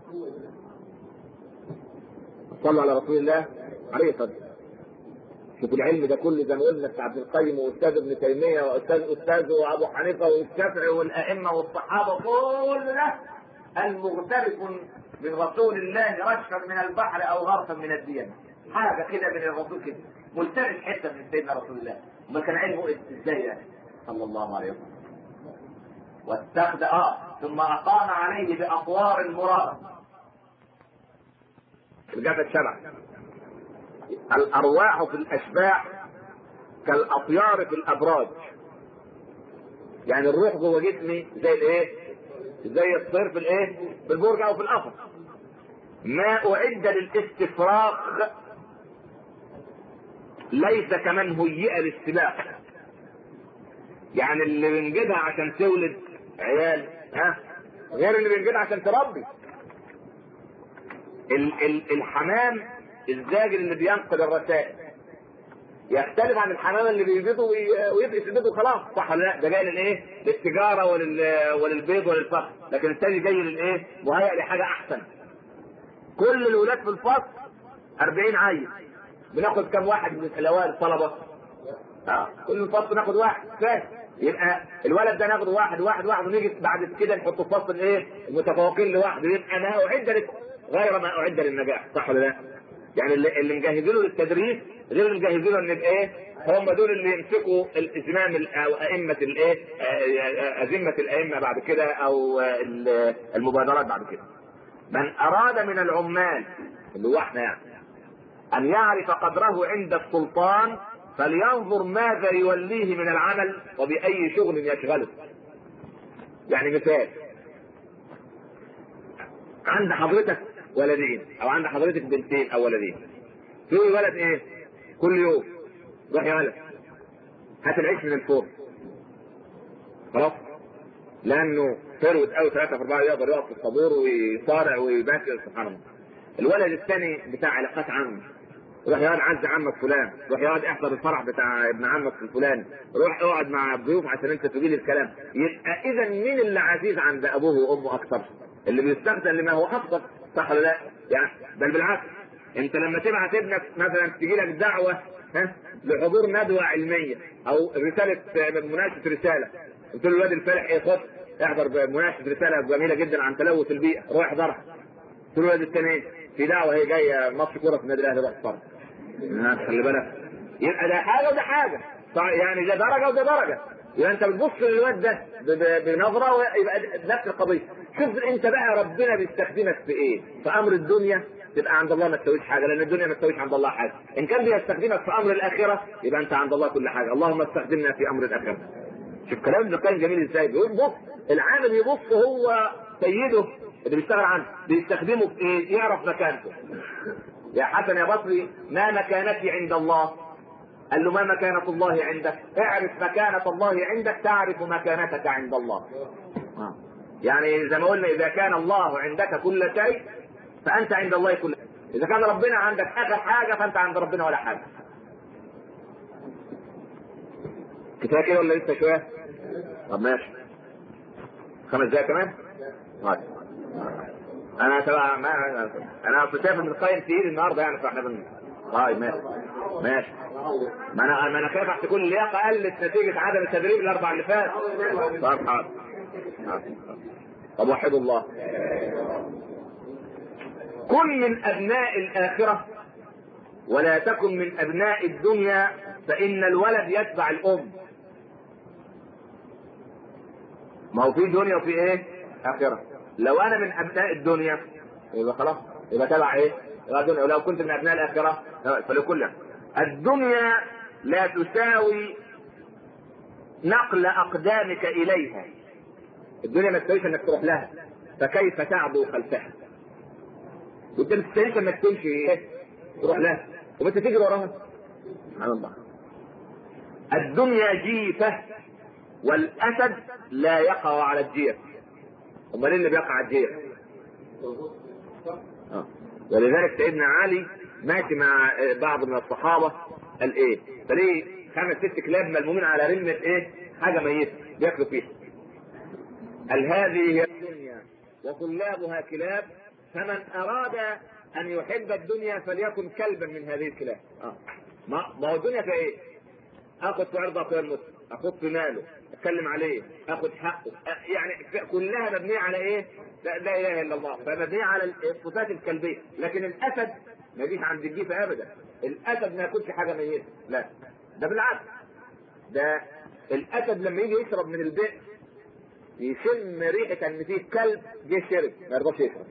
صلوا على رسول الله عليه الصلاه شوف العلم ده كله زي ما قلنا بتاع ابن القيم واستاذ ابن تيميه واستاذ استاذه وابو حنيفه والشافعي والائمه والصحابه كل ده المغترف من رسول الله رشفا من البحر او غرفا من الديانه حاجه كده من الرسول كده ملتمس حته من سيدنا رسول الله ما كان علمه ازاي يعني صلى الله عليه وسلم واستخدم اه ثم اقام عليه باطوار مراد الجبل شبع الارواح في الاشباح كالاطيار في الابراج يعني الروح جوه جسمي زي الايه زي الطير في الايه في البرج او في القفص ما اعد للاستفراغ ليس كمن هيئ للسباق يعني اللي بنجيبها عشان تولد عيال ها غير اللي بنجيبها عشان تربي ال ال الحمام الزاجل اللي بينقل الرسائل يختلف عن الحمام اللي بيبيض ويفقس البيض وخلاص صح ولا لا ده جاي للايه؟ للتجاره ولل وللبيض وللفخر لكن الثاني جاي للايه؟ مهيئ لحاجه احسن كل الولاد في الفصل 40 عيل بناخد كم واحد من الاوائل الطلبه؟ اه كل فصل ناخد واحد فاهم يبقى الولد ده ناخده واحد واحد واحد ونيجي بعد كده نحطه في فصل ايه؟ المتفوقين لوحده يبقى ما اعد لك غير ما اعد للنجاح صح ولا لا؟ يعني اللي, اللي مجهزينه للتدريس غير اللي مجهزينه ان ايه؟ هم دول اللي يمسكوا الازمام او ائمه الايه؟ ازمه الائمه بعد كده او المبادرات بعد كده. من اراد من العمال اللي هو احنا يعني ان يعرف قدره عند السلطان فلينظر ماذا يوليه من العمل وباي شغل يشغله. يعني مثال عند حضرتك ولدين او عند حضرتك بنتين او ولدين تقول ولد ايه كل يوم روح يا ولد هات العيش من الفرن خلاص لانه ثروت قوي ثلاثة في أربعة يقدر يقف في الطابور ويصارع ويباشر سبحان الله. الولد الثاني بتاع علاقات عامة روح يقعد عز عمك فلان، روح يقعد احضر الفرح بتاع ابن عمك الفلاني، روح اقعد مع الضيوف عشان انت تقول الكلام، يبقى اذا مين اللي عزيز عند ابوه وامه اكثر؟ اللي بيستخدم لما هو افضل صح ولا لا؟ يعني بل بالعكس انت لما تبعت ابنك مثلا تجي لك دعوه ها لحضور ندوه علميه او رساله مناقشه رساله قلت له الواد الفالح ايه خد احضر مناقشه رساله جميله جدا عن تلوث البيئه روح احضرها قلت له الواد الثاني في دعوه هي جايه ماتش كوره في النادي الاهلي روح اتفرج خلي بالك يبقى ده حاجه وده حاجه يعني ده درجه وده درجه يبقى انت بتبص للواد ده بنظره يبقى نفس القضيه شوف انت بقى ربنا بيستخدمك في ايه في امر الدنيا تبقى عند الله ما تسويش حاجه لان الدنيا ما تسويش عند الله حاجه ان كان بيستخدمك في امر الاخره يبقى انت عند الله كل حاجه اللهم استخدمنا في امر الاخره شوف كلام ابن القيم جميل ازاي بيقول بص العامل يبص هو سيده اللي بيشتغل عنه بيستخدمه في ايه يعرف مكانته يا حسن يا بصري ما مكانتي عند الله قال له ما مكانة الله عندك اعرف مكانة الله عندك تعرف مكانتك عند الله يعني زي ما قلنا اذا كان الله عندك كل شيء فانت عند الله كل شيء اذا كان ربنا عندك اخر حاجه فانت عند ربنا ولا حاجه كفايه كده ولا لسه شويه طب ماشي خمس دقايق كمان طيب انا تبع ما انا اصل شايف ان القيم تقيل النهارده يعني فاحنا بن طيب ماشي ماشي ما انا ما انا خايف تكون اللياقه قلت نتيجه عدم التدريب الاربع اللي فات طب حاضر طب وحد الله كن من ابناء الاخره ولا تكن من ابناء الدنيا فان الولد يتبع الام ما هو في دنيا وفي ايه اخره لو انا من ابناء الدنيا يبقى خلاص يبقى تبع ايه يبقى دنيا ولو كنت من ابناء الاخره فلكل الدنيا لا تساوي نقل اقدامك اليها الدنيا ما تساويش انك تروح لها فكيف تعبو خلفها وانت ما تستاهلش انك تمشي ايه تروح لها وانت تجري وراها سبحان الله الدنيا جيفة والأسد لا يقع على الجيف امال ايه اللي بيقع على الجيف آه. ولذلك سيدنا علي ماشي مع بعض من الصحابة قال ايه فليه خمس ست كلاب ملمومين على رمة ايه حاجة ميتة بياكلوا فيها قال هذه هي الدنيا وطلابها كلاب فمن اراد ان يحب الدنيا فليكن كلبا من هذه الكلاب آه. ما ما هو الدنيا في ايه اخذ في عرض اخويا المسلم اخذ في ماله اتكلم عليه اخذ حقه يعني كلها مبنيه على ايه لا, لا اله الا الله فمبنيه على الصفات الكلبيه لكن الاسد ما يجيش عند الجيفه ابدا الاسد ما ياكلش حاجه ميته لا ده بالعكس ده الاسد لما يجي يشرب من البئر يشم ريحه ان فيه كلب جه شرب ما يرضاش يشرب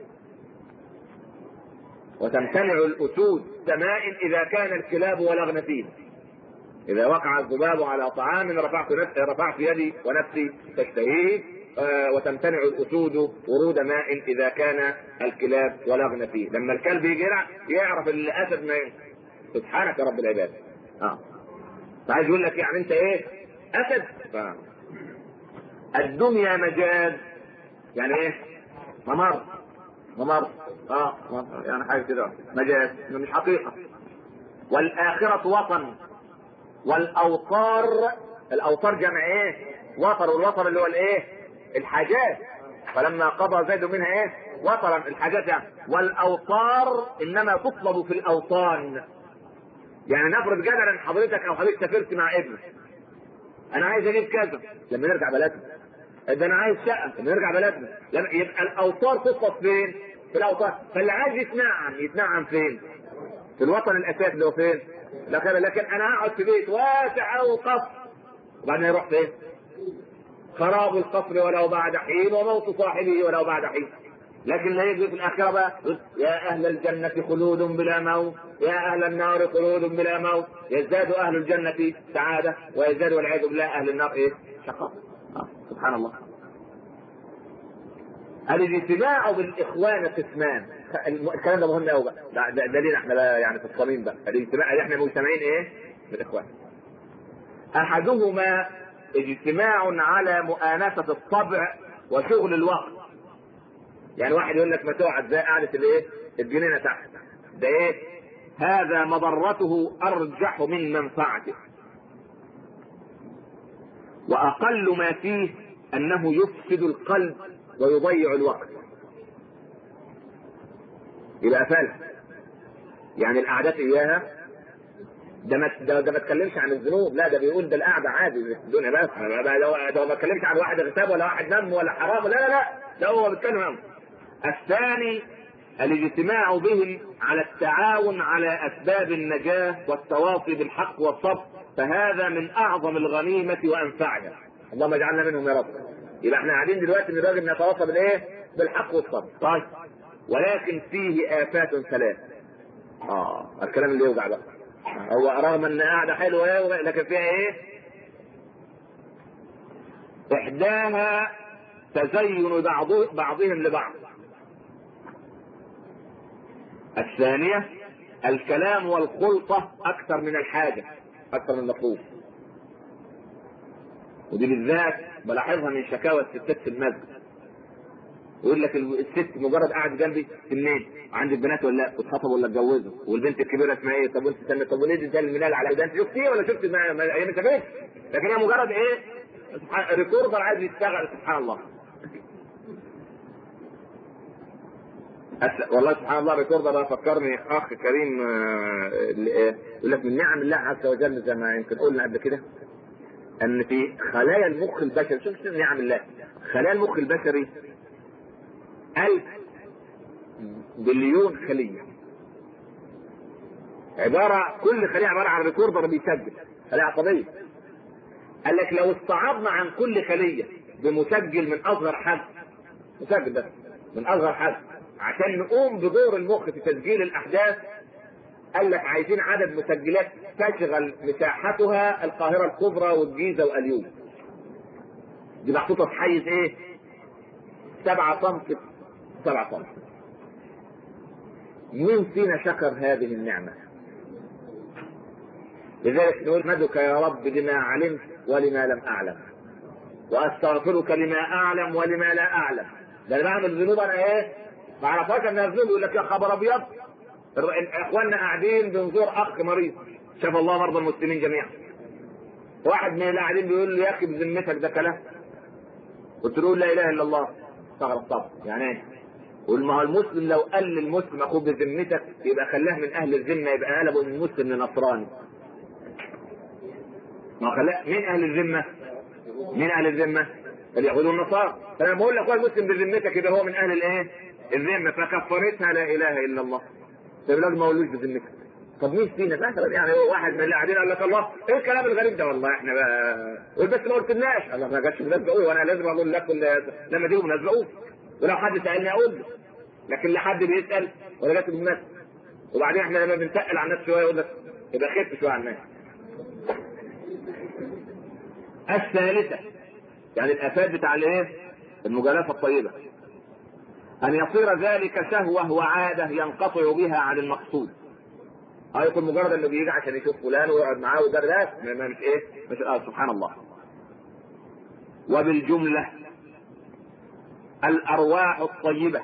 وتمتنع الاسود سماء اذا كان الكلاب ولغن فيه اذا وقع الذباب على طعام رفعت نفسي رفعت يدي ونفسي تشتهيه آه وتمتنع الاسود ورود ماء اذا كان الكلاب ولغن فيه لما الكلب يجي يعرف الاسد ما سبحانك يا رب العباد اه فعايز يقول لك يعني انت ايه اسد ف... الدنيا مجاز يعني ايه ممر ممر اه يعني حاجه كده مجاز مش حقيقه والاخره وطن والاوطار الاوطار جمع ايه وطر والوطر اللي هو الايه الحاجات فلما قضى زيد منها ايه وطرا الحاجات يعني والاوطار انما تطلب في الاوطان يعني نفرض جدلا حضرتك او حضرتك سافرت مع ابنك انا عايز اجيب كذا لما نرجع بلدنا ده انا عايز شقه لما نرجع بلدنا لما يبقى الاوطار تطلب فين في الاوطار فاللي عايز يتنعم يتنعم فين في الوطن الاساسي اللي هو فين لكن لكن انا اقعد في بيت واسع او قصر وبعدين يروح فين خراب القصر ولو بعد حين وموت صاحبه ولو بعد حين لكن لا يجي في الاخره بقى يا اهل الجنه خلود بلا موت يا اهل النار خلود بلا موت يزداد اهل الجنه سعاده ويزداد والعياذ بالله اهل النار ايه؟ شقاء آه. سبحان الله الاجتماع بالاخوان قسمان الكلام ده مهم قوي بقى ده, ده لينا احنا بقى يعني في الصميم بقى الاجتماع اللي احنا مجتمعين ايه؟ بالاخوان احدهما اجتماع على مؤانسة الطبع وشغل الوقت يعني واحد يقول لك ما تقعد زي قعدة الايه؟ الجنينة تحت ده ايه؟ هذا مضرته ارجح من منفعته واقل ما فيه انه يفسد القلب ويضيع الوقت يبقى فلس يعني القعدات اياها ده ما ده, ده ما اتكلمش عن الذنوب لا ده بيقول ده القعده عادي في الدنيا بس ده ما اتكلمش عن واحد اغتاب ولا واحد نم ولا حرام لا لا لا ده هو بيتكلم عنه الثاني الاجتماع بهم على التعاون على اسباب النجاه والتواصي بالحق والصبر فهذا من اعظم الغنيمه وانفعها اللهم اجعلنا منهم يا رب يبقى احنا قاعدين دلوقتي ان الراجل نتواصى بالايه؟ بالحق والصبر طيب ولكن فيه افات ثلاث اه الكلام اللي يوجع بقى هو رغم ان قاعده حلوه لكن فيها ايه؟ احداها تزين بعض بعضهم لبعض الثانية الكلام والخلطة أكثر من الحاجة أكثر من المطلوب ودي بالذات بلاحظها من شكاوى الستات في المسجد يقول لك الست مجرد قاعد جنبي سنين عندي البنات ولا لا اتخطبوا ولا اتجوزوا والبنت الكبيره اسمها ايه طب وانت سنة طب وليه ده المنال على ده انت شفتيه ولا شفت هي ما شافتش لكن هي مجرد ايه ريكوردر عايز يشتغل سبحان الله أس... والله سبحان الله الريكورد ده فكرني اخ كريم آه، آه، يقول لك من نعم الله عز وجل زي ما يمكن قلنا قبل كده ان في خلايا المخ البشري شوف شوف نعم الله خلايا المخ البشري ألف بليون خلية عبارة كل خلية عبارة عن ريكوردر بيسجل خلية عصبية قال لك لو استعرضنا عن كل خلية بمسجل من أصغر حد مسجل بس من أصغر حد عشان نقوم بدور المخ في تسجيل الأحداث قال لك عايزين عدد مسجلات تشغل مساحتها القاهرة الكبرى والجيزة واليوم دي محطوطة في حيز ايه؟ سبعة سم سبعة سم مين فينا شكر هذه النعمة؟ لذلك نقول مدك يا رب لما علمت ولما لم أعلم وأستغفرك لما أعلم ولما لا أعلم ده أنا بعمل ذنوب أنا إيه؟ ما أعرفهاش أنها ذنوب يقول لك يا خبر أبيض إخواننا قاعدين بنزور أخ مريض شاف الله مرضى المسلمين جميعا واحد من اللي قاعدين بيقول له يا أخي بذمتك ده كلام قلت له لا إله إلا الله استغرب طب يعني إيه؟ قول ما هو المسلم لو قال للمسلم اخوه بذمتك يبقى خلاه من اهل الذمه يبقى قلبه من مسلم لنصراني ما خلاه مين اهل الذمه؟ مين اهل الذمه؟ اليهود والنصارى فانا بقول لك المسلم بذمتك يبقى هو من اهل الايه؟ الذمه فكفرتها لا اله الا الله طيب لازم ما اقولوش بذمتك طب مين فينا مثلا يعني واحد من اللي قاعدين قال لك الله ايه الكلام الغريب ده والله احنا بقى قول بس ما قلتلناش الله ما جاتش مناسبه قوي وانا لازم اقول لك لما تيجي مناسبه قول ولو حد سالني اقول له لكن لا حد بيسال ولا جات المناسبه وبعدين احنا لما بنتقل على الناس شويه يقول لك يبقى خف شويه على الناس الثالثة يعني الآفات بتاع الايه؟ المجالسة الطيبة. أن يصير ذلك شهوة وعادة ينقطع بها عن المقصود. اه يكون مجرد انه بيجي عشان يشوف فلان ويقعد معاه وده لا ما مش ايه؟ مش اه سبحان الله. وبالجملة الأرواح الطيبة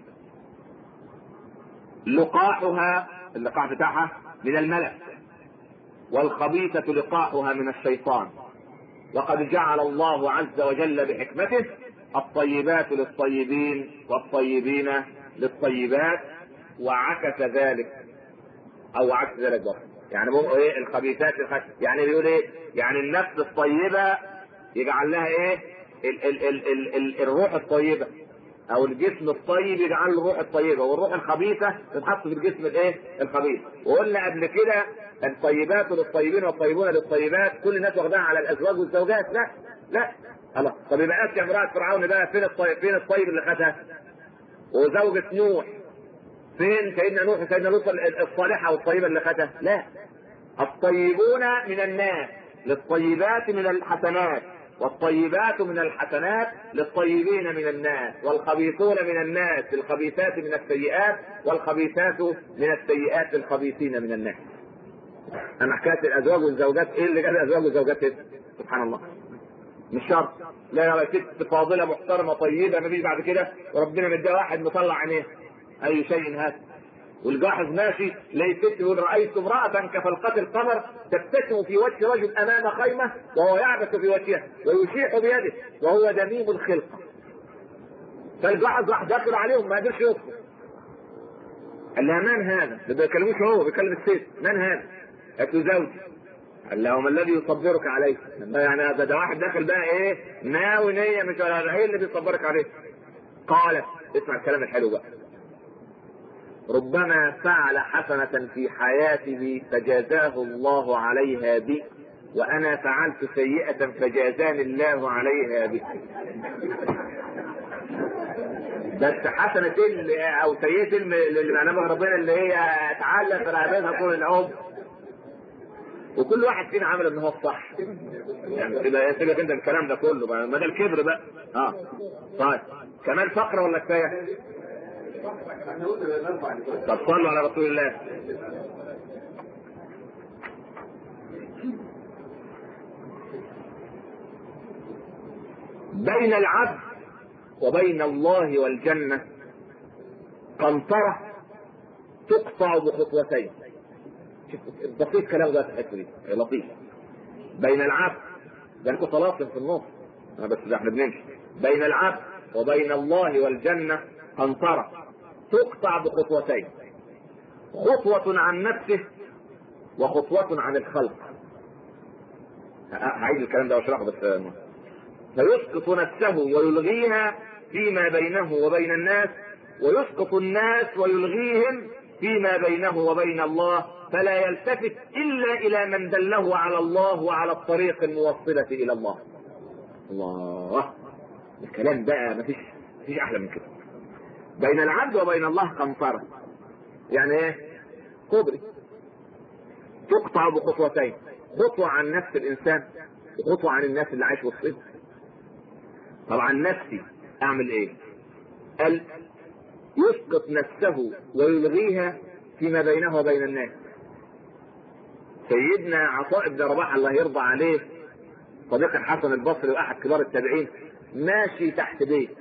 لقاحها اللقاح بتاعها من الملك والخبيثة لقاحها من الشيطان وقد جعل الله عز وجل بحكمته الطيبات للطيبين والطيبين للطيبات وعكس ذلك او عكس ذلك برضه يعني بقول ايه الخبيثات للخ... يعني بيقول ايه يعني النفس الطيبه يجعل لها ايه ال ال ال ال ال الروح الطيبه او الجسم الطيب يجعل له الروح الطيبه والروح الخبيثه تتحط في الجسم الايه الخبيث وقلنا قبل كده الطيبات للطيبين والطيبون للطيبات كل الناس واخداها على الازواج والزوجات لا لا الله طب يبقى اسيا امراه فرعون بقى فين الطيب فين الطيب اللي خدها وزوجة نوح فين سيدنا نوح وسيدنا لوط الصالحه والطيبه اللي خدها لا الطيبون من الناس للطيبات من الحسنات والطيبات من الحسنات للطيبين من الناس والخبيثون من الناس للخبيثات من السيئات والخبيثات من السيئات للخبيثين من الناس انا حكايه الازواج والزوجات ايه اللي جاب الازواج والزوجات إيه؟ سبحان الله مش شرط لا يا ست فاضله محترمه طيبه ما فيش بعد كده وربنا مديها واحد مطلع عينيه اي شيء هذا والجاحظ ماشي لقيت يقول رايت امراه كفلقه القمر تبتسم في وجه رجل امام خيمه وهو يعبث في وجهها ويشيح بيده وهو دميم الخلقه فالجاحظ راح داخل عليهم ما قدرش يدخل قال لها من هذا؟ ده بيكلموش هو بيكلم الست من هذا؟ قالت له زوجي قال لها وما الذي يصبرك عليه؟ يعني ده, ده واحد داخل بقى ايه؟ ناوي نيه مش ولا ايه اللي بيصبرك عليه؟ قالت اسمع الكلام الحلو بقى ربما فعل حسنة في حياته فجازاه الله عليها بي وأنا فعلت سيئة فجازاني الله عليها بي بس حسنة اللي أو سيئة اللي معناها ربنا اللي هي تعلق في رقبتها طول العمر وكل واحد فينا عامل ان هو الصح يعني كده سيبك انت الكلام ده كله بقى ما ده الكبر بقى اه طيب كمان فقره ولا كفايه؟ طب صلوا على رسول الله بين العبد وبين الله والجنة قنطرة تقطع بخطوتين بسيط كلام ده في الحته دي لطيف بين العبد ده انتوا طلاسم في النص بس ده احنا بنمشي بين العبد وبين الله والجنة قنطرة تقطع بخطوتين خطوة عن نفسه وخطوة عن الخلق هعيد الكلام ده واشرحه بس فيسقط نفسه ويلغيها فيما بينه وبين الناس ويسقط الناس ويلغيهم فيما بينه وبين الله فلا يلتفت الا الى من دله على الله وعلى الطريق الموصله الى الله. الله الكلام بقى مفيش مفيش احلى من كده. بين العبد وبين الله قنطره. يعني ايه؟ كوبري تقطع بخطوتين خطوة عن نفس الإنسان وخطوة عن الناس اللي عايش وسطهم طبعا نفسي أعمل إيه؟ قال يسقط نفسه ويلغيها فيما بينه وبين الناس سيدنا عطاء بن رباح الله يرضى عليه صديق الحسن البصري واحد كبار التابعين ماشي تحت بيت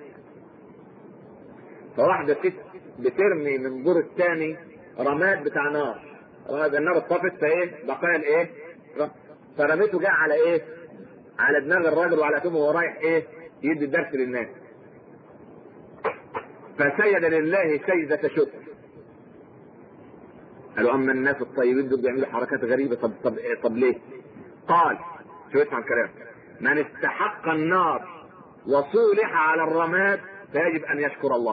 فواحده ست بترمي من الدور الثاني رماد بتاع نار رماد النار اتطفت فايه بقايا الايه فرميته جاء على ايه على دماغ الراجل وعلى فمه وهو رايح ايه يدي الدرس للناس فسيد لله سيدة شكر قالوا اما الناس الطيبين دول بيعملوا حركات غريبه طب طب, إيه طب ليه؟ قال شو اسمع الكلام من استحق النار وصولح على الرماد فيجب ان يشكر الله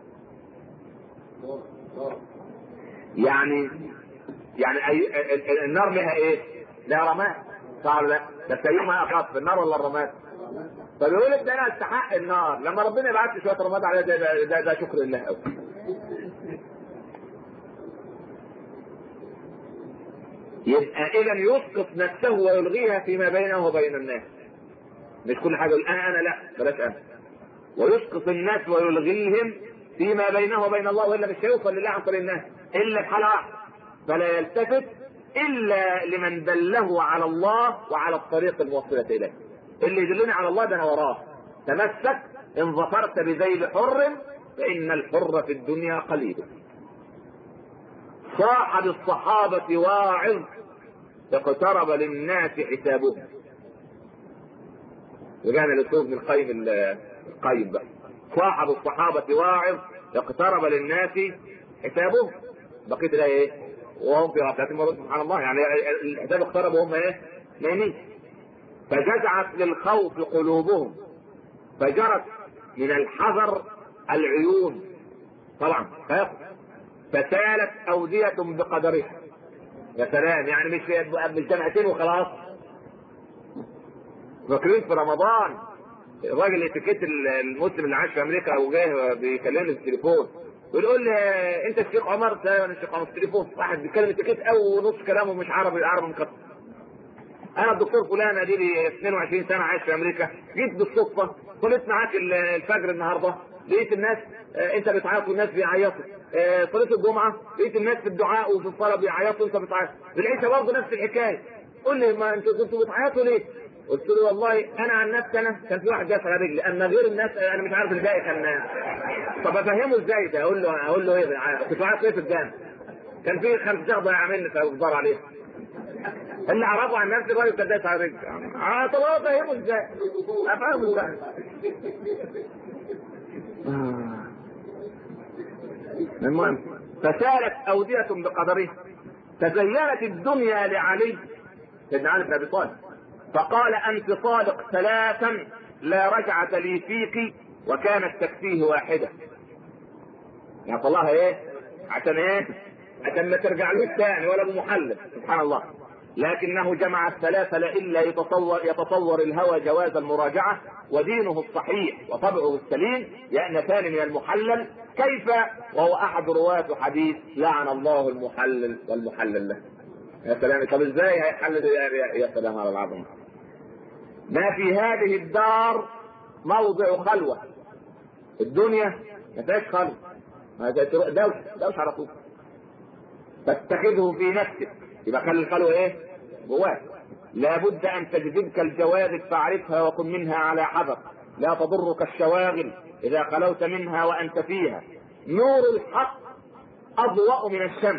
يعني يعني أي النار لها ايه؟ لها رماد صح ولا لا؟ بس ايهما اخف النار ولا الرماد؟ فبيقول لك ده انا استحق النار لما ربنا يبعت لي شويه رماد عليها ده, ده, ده, ده شكر لله قوي يبقى اذا يسقط نفسه ويلغيها فيما بينه وبين الناس مش كل حاجه يقول انا انا لا بلاش انا ويسقط الناس ويلغيهم فيما بينه وبين الله والا مش هيوصل لله عن طريق الناس الا في حاله واحده فلا يلتفت الا لمن دله على الله وعلى الطريق الموصله اليه اللي يدلني على الله ده انا وراه تمسك ان ظفرت بذيل حر فان الحر في الدنيا قليل صاحب الصحابة واعظ اقترب للناس حسابهم رجعنا لاسلوب من القيم القيم بقى صاحب الصحابة واعظ اقترب للناس حسابهم بقيت الايه ايه؟ وهم في غفلة سبحان الله يعني الحساب اقترب وهم ايه؟ نايمين فجزعت للخوف قلوبهم فجرت من الحذر العيون طبعا خافوا فسالت أودية بقدرها يا سلام يعني مش مش جمعتين وخلاص فاكرين في رمضان الراجل اتيكيت المسلم اللي عايش في امريكا وجاي بيكلمني في التليفون ويقول لي انت الشيخ عمر ده انا الشيخ عمر في التليفون واحد بيتكلم اتيكيت او نص كلامه مش عربي عربي مكتب انا الدكتور فلان ادي لي 22 سنه عايش في امريكا جيت بالصدفه صليت معاك الفجر النهارده لقيت الناس انت بتعيط والناس بيعيطوا صلاه الجمعه لقيت الناس في الدعاء وفي الصلاه بيعيطوا انت بتعيط العيشه برضه نفس الحكايه قول لي ما انتوا كنتوا بتعيطوا ليه؟ قلت له والله انا عن نفسي انا كان في واحد جالس على رجلي اما غير الناس انا مش عارف الباقي كان طب افهمه ازاي ده اقول له اقول له ايه كنت عارف ايه في الجامع كان في خمس شهر ضيع مني فبدور عليه اللي اعرفه عن نفسي الراجل كان دايس على رجلي اه طب افهمه ازاي؟ افهمه ازاي؟ المهم فسالت أودية بقدره تزينت الدنيا لعلي سيدنا علي بن أبي طالب فقال أنت صادق ثلاثا لا رجعة لي فيك وكانت تكفيه واحدة يعني طلعها ايه عشان ايه عشان ما ترجعلوش تاني ولا بمحلل سبحان الله لكنه جمع الثلاثة لئلا يتصور يتصور الهوى جواز المراجعة ودينه الصحيح وطبعه السليم يأنفان من المحلل كيف وهو أحد رواة حديث لعن الله المحلل والمحلل له يا سلام طب ازاي هيحلل يا سلام على العظمة ما في هذه الدار موضع خلوة الدنيا ما فيهاش خلوة دوش دوش على طول فاتخذه في نفسك يبقى خلي الخلوة ايه؟ جواك لابد ان تجذبك الجواذب فاعرفها وكن منها على حذر لا تضرك الشواغل اذا خلوت منها وانت فيها نور الحق اضواء من الشمس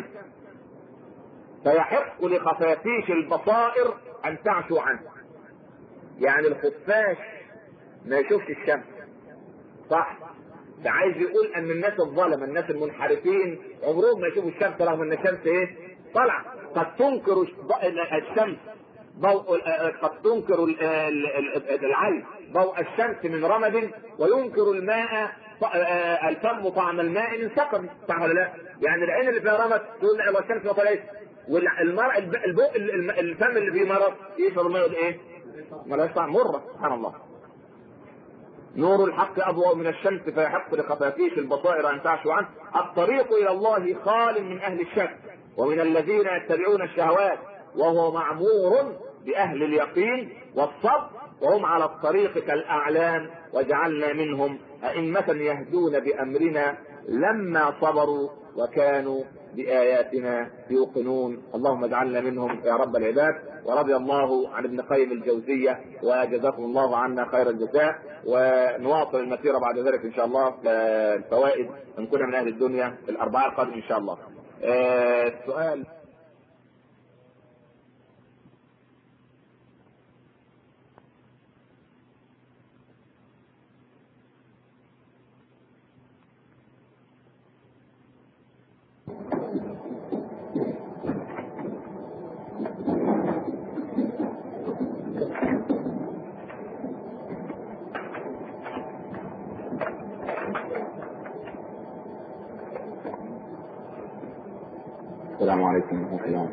فيحق لخفافيش البصائر ان تعشوا عنه يعني الخفاش ما يشوفش الشمس صح ده عايز يقول ان الناس الظلمه الناس المنحرفين عمرهم ما يشوفوا الشمس رغم ان الشمس ايه طلع قد تنكر الشمس ضوء قد تنكر العين ضوء الشمس من رمد وينكر الماء الفم طعم الماء من سقم صح ولا لا؟ يعني العين اللي فيها رمد تقول لا الشمس ما طلعتش والمرء البق الفم اللي فيه مرض يشرب الماء ايه؟ ملهاش طعم مره سبحان الله نور الحق اضوء من الشمس فيحق لخفافيش البصائر ان تعشوا عنه الطريق الى الله خال من اهل الشك ومن الذين يتبعون الشهوات وهو معمور باهل اليقين والصبر وهم على الطريق كالاعلام وجعلنا منهم ائمه يهدون بامرنا لما صبروا وكانوا بآياتنا يوقنون اللهم اجعلنا منهم يا رب العباد ورضي الله عن ابن قيم الجوزية وجزاكم الله عنا خير الجزاء ونواصل المسيرة بعد ذلك إن شاء الله الفوائد إن كنا من أهل الدنيا في الأربعاء القادم إن شاء الله السؤال السلام عليكم ورحمة الله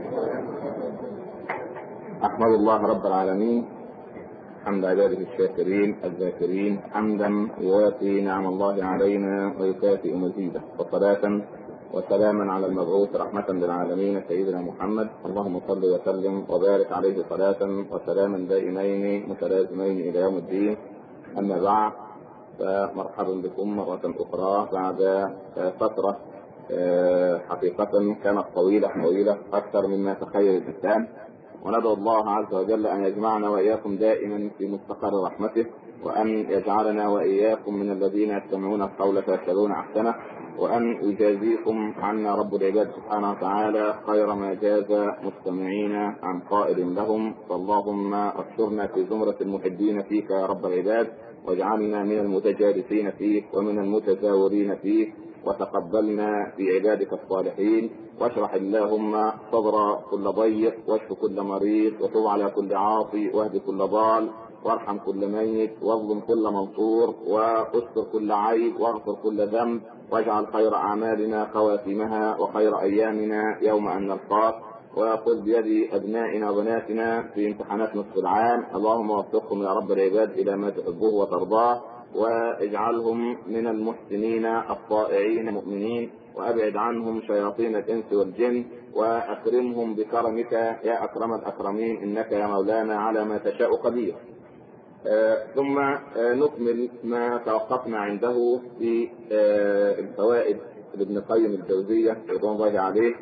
أحمد الله رب العالمين حمد عباده الشاكرين الذاكرين حمدا يوافي نعم الله علينا ويكافئ مزيده وصلاة وسلاما على المبعوث رحمة للعالمين سيدنا محمد اللهم صل وسلم وبارك عليه صلاة وسلاما دائمين متلازمين إلى يوم الدين أما بعد فمرحبا بكم مرة أخرى بعد فترة حقيقة كانت طويلة طويلة أكثر مما تخيل الإنسان وندعو الله عز وجل أن يجمعنا وإياكم دائما في مستقر رحمته وأن يجعلنا وإياكم من الذين يستمعون القول فيتبعون أحسنه وأن يجازيكم عنا رب العباد سبحانه وتعالى خير ما جاز مستمعين عن قائل لهم فاللهم احشرنا في زمرة المحبين فيك يا رب العباد واجعلنا من المتجالسين فيك ومن المتزاورين فيك وتقبلنا في عبادك الصالحين واشرح اللهم صدر كل ضيق واشف كل مريض وتب على كل عاصي واهد كل ضال وارحم كل ميت واظلم كل منصور واستر كل عيب واغفر كل ذنب واجعل خير اعمالنا خواتمها وخير ايامنا يوم ان نلقاك وخذ بيد ابنائنا وبناتنا في امتحانات نصف العام اللهم وفقهم يا رب العباد الى ما تحبه وترضاه واجعلهم من المحسنين الطائعين المؤمنين وابعد عنهم شياطين الانس والجن واكرمهم بكرمك يا اكرم الاكرمين انك يا مولانا على ما تشاء قدير. آه ثم آه نكمل ما توقفنا عنده في آه الفوائد لابن قيم الجوزيه رضوان الله عليه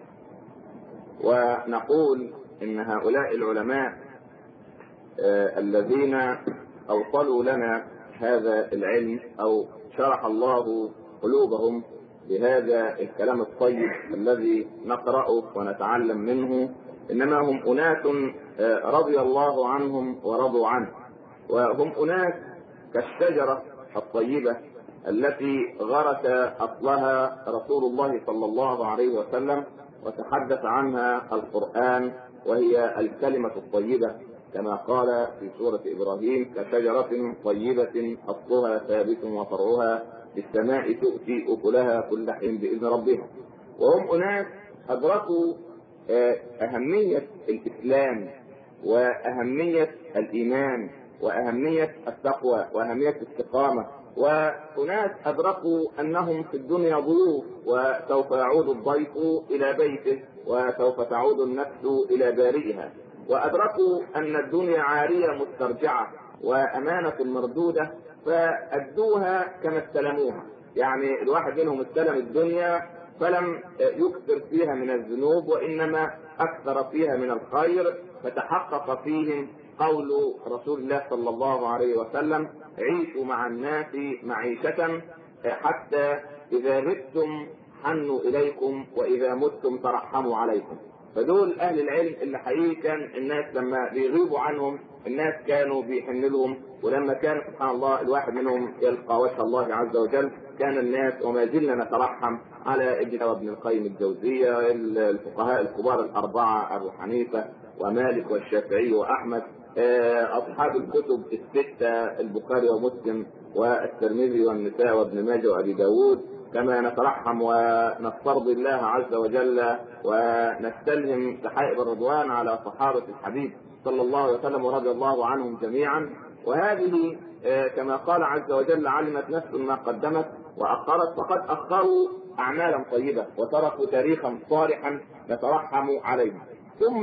ونقول ان هؤلاء العلماء الذين اوصلوا لنا هذا العلم او شرح الله قلوبهم بهذا الكلام الطيب الذي نقرأه ونتعلم منه انما هم اناس رضي الله عنهم ورضوا عنه وهم اناس كالشجرة الطيبة التي غرس اصلها رسول الله صلى الله عليه وسلم وتحدث عنها القرآن وهي الكلمة الطيبة كما قال في سورة إبراهيم كشجرة طيبة أصلها ثابت وفرعها في السماء تؤتي أكلها كل حين بإذن ربها وهم أناس أدركوا أهمية الإسلام وأهمية الإيمان وأهمية التقوى وأهمية الاستقامة وأناس أدركوا أنهم في الدنيا ضيوف وسوف يعود الضيف إلى بيته وسوف تعود النفس إلى بارئها وأدركوا أن الدنيا عارية مسترجعة وأمانة مردودة فأدوها كما استلموها يعني الواحد منهم استلم الدنيا فلم يكثر فيها من الذنوب وإنما أكثر فيها من الخير فتحقق فيهم قول رسول الله صلى الله عليه وسلم عيشوا مع الناس معيشة حتى إذا متم حنوا إليكم وإذا متم ترحموا عليكم فدول اهل العلم اللي حقيقي كان الناس لما بيغيبوا عنهم الناس كانوا بيحن لهم ولما كان سبحان الله الواحد منهم يلقى وجه الله عز وجل كان الناس وما زلنا نترحم على ابن وابن القيم الجوزيه الفقهاء الكبار الاربعه ابو حنيفه ومالك والشافعي واحمد اصحاب الكتب السته البخاري ومسلم والترمذي والنساء وابن ماجه وابي داود كما نترحم ونسترضي الله عز وجل ونستلهم سحائب الرضوان على صحابه الحبيب صلى الله عليه وسلم ورضي الله عنهم جميعا وهذه كما قال عز وجل علمت نفس ما قدمت واخرت فقد اخروا اعمالا طيبه وتركوا تاريخا صالحا نترحم عليه ثم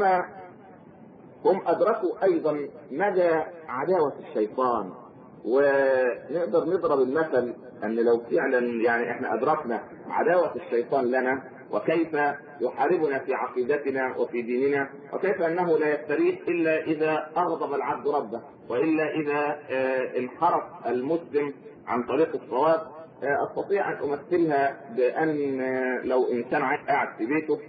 هم ادركوا ايضا مدى عداوه الشيطان ونقدر نضرب المثل ان لو فعلا يعني احنا ادركنا عداوه الشيطان لنا وكيف يحاربنا في عقيدتنا وفي ديننا وكيف انه لا يستريح الا اذا اغضب العبد ربه والا اذا انحرف المسلم عن طريق الصواب استطيع ان امثلها بان لو انسان قاعد في بيته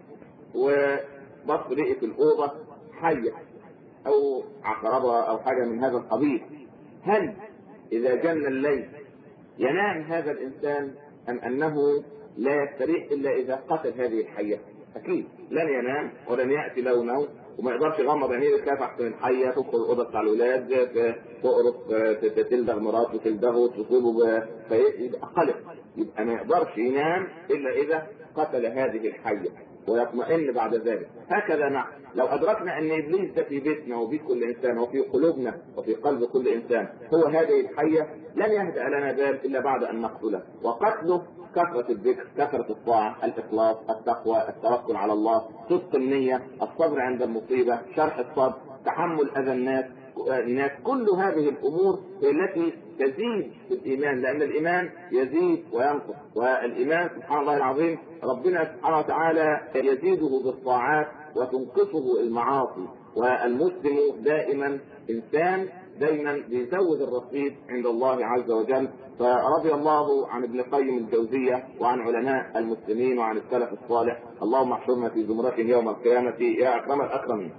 وبص لقي في الاوضه حيه او عقربه او حاجه من هذا القبيل هل اذا جن الليل ينام هذا الانسان ام انه لا يستريح الا اذا قتل هذه الحيه اكيد لن ينام ولن ياتي له نوم وما يقدرش يغمض عينيه يخاف احسن الحيه تدخل الاوضه بتاع الاولاد تقرص تلدغ مراته تلدغه تصيبه فيبقى قلق يبقى ما يقدرش ينام الا اذا قتل هذه الحيه ويطمئن بعد ذلك هكذا نحن لو ادركنا ان ابليس ده في بيتنا وبيت كل انسان وفي قلوبنا وفي قلب كل انسان هو هذه الحيه لن يهدأ لنا بال الا بعد ان نقتله وقتله كثرة الذكر، كثرة الطاعة، الإخلاص، التقوى، التوكل على الله، صدق النية، الصبر عند المصيبة، شرح الصبر، تحمل أذى الناس، الناس، كل هذه الأمور هي التي تزيد في الإيمان، لأن الإيمان يزيد وينقص، والإيمان سبحان الله العظيم ربنا سبحانه وتعالى يزيده بالطاعات وتنقصه المعاصي، والمسلم دائما إنسان دايما بيزود الرصيد عند الله عز وجل فرضي الله عن ابن القيم الجوزية وعن علماء المسلمين وعن السلف الصالح اللهم احشرنا في زمرتهم يوم القيامة يا أكرم الأكرمين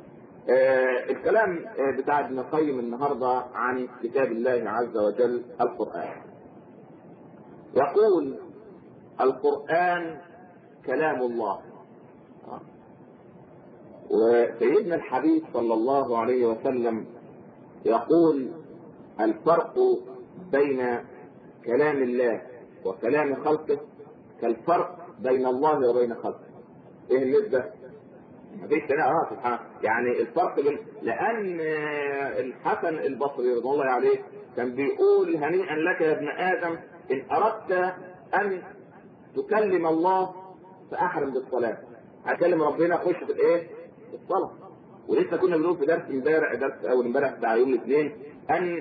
آه الكلام آه بتاع ابن القيم النهاردة عن كتاب الله عز وجل القرآن يقول القرآن كلام الله وسيدنا الحبيب صلى الله عليه وسلم يقول الفرق بين كلام الله وكلام خلقه كالفرق بين الله وبين خلقه ايه النسبة؟ مفيش اه سبحان يعني الفرق بين لان الحسن البصري رضي الله عليه كان بيقول هنيئا لك يا ابن ادم ان اردت ان تكلم الله فاحرم بالصلاه هكلم ربنا خش في الايه؟ في الصلاه ولسه كنا بنقول في درس امبارح درس اول امبارح بتاع يوم الاثنين ان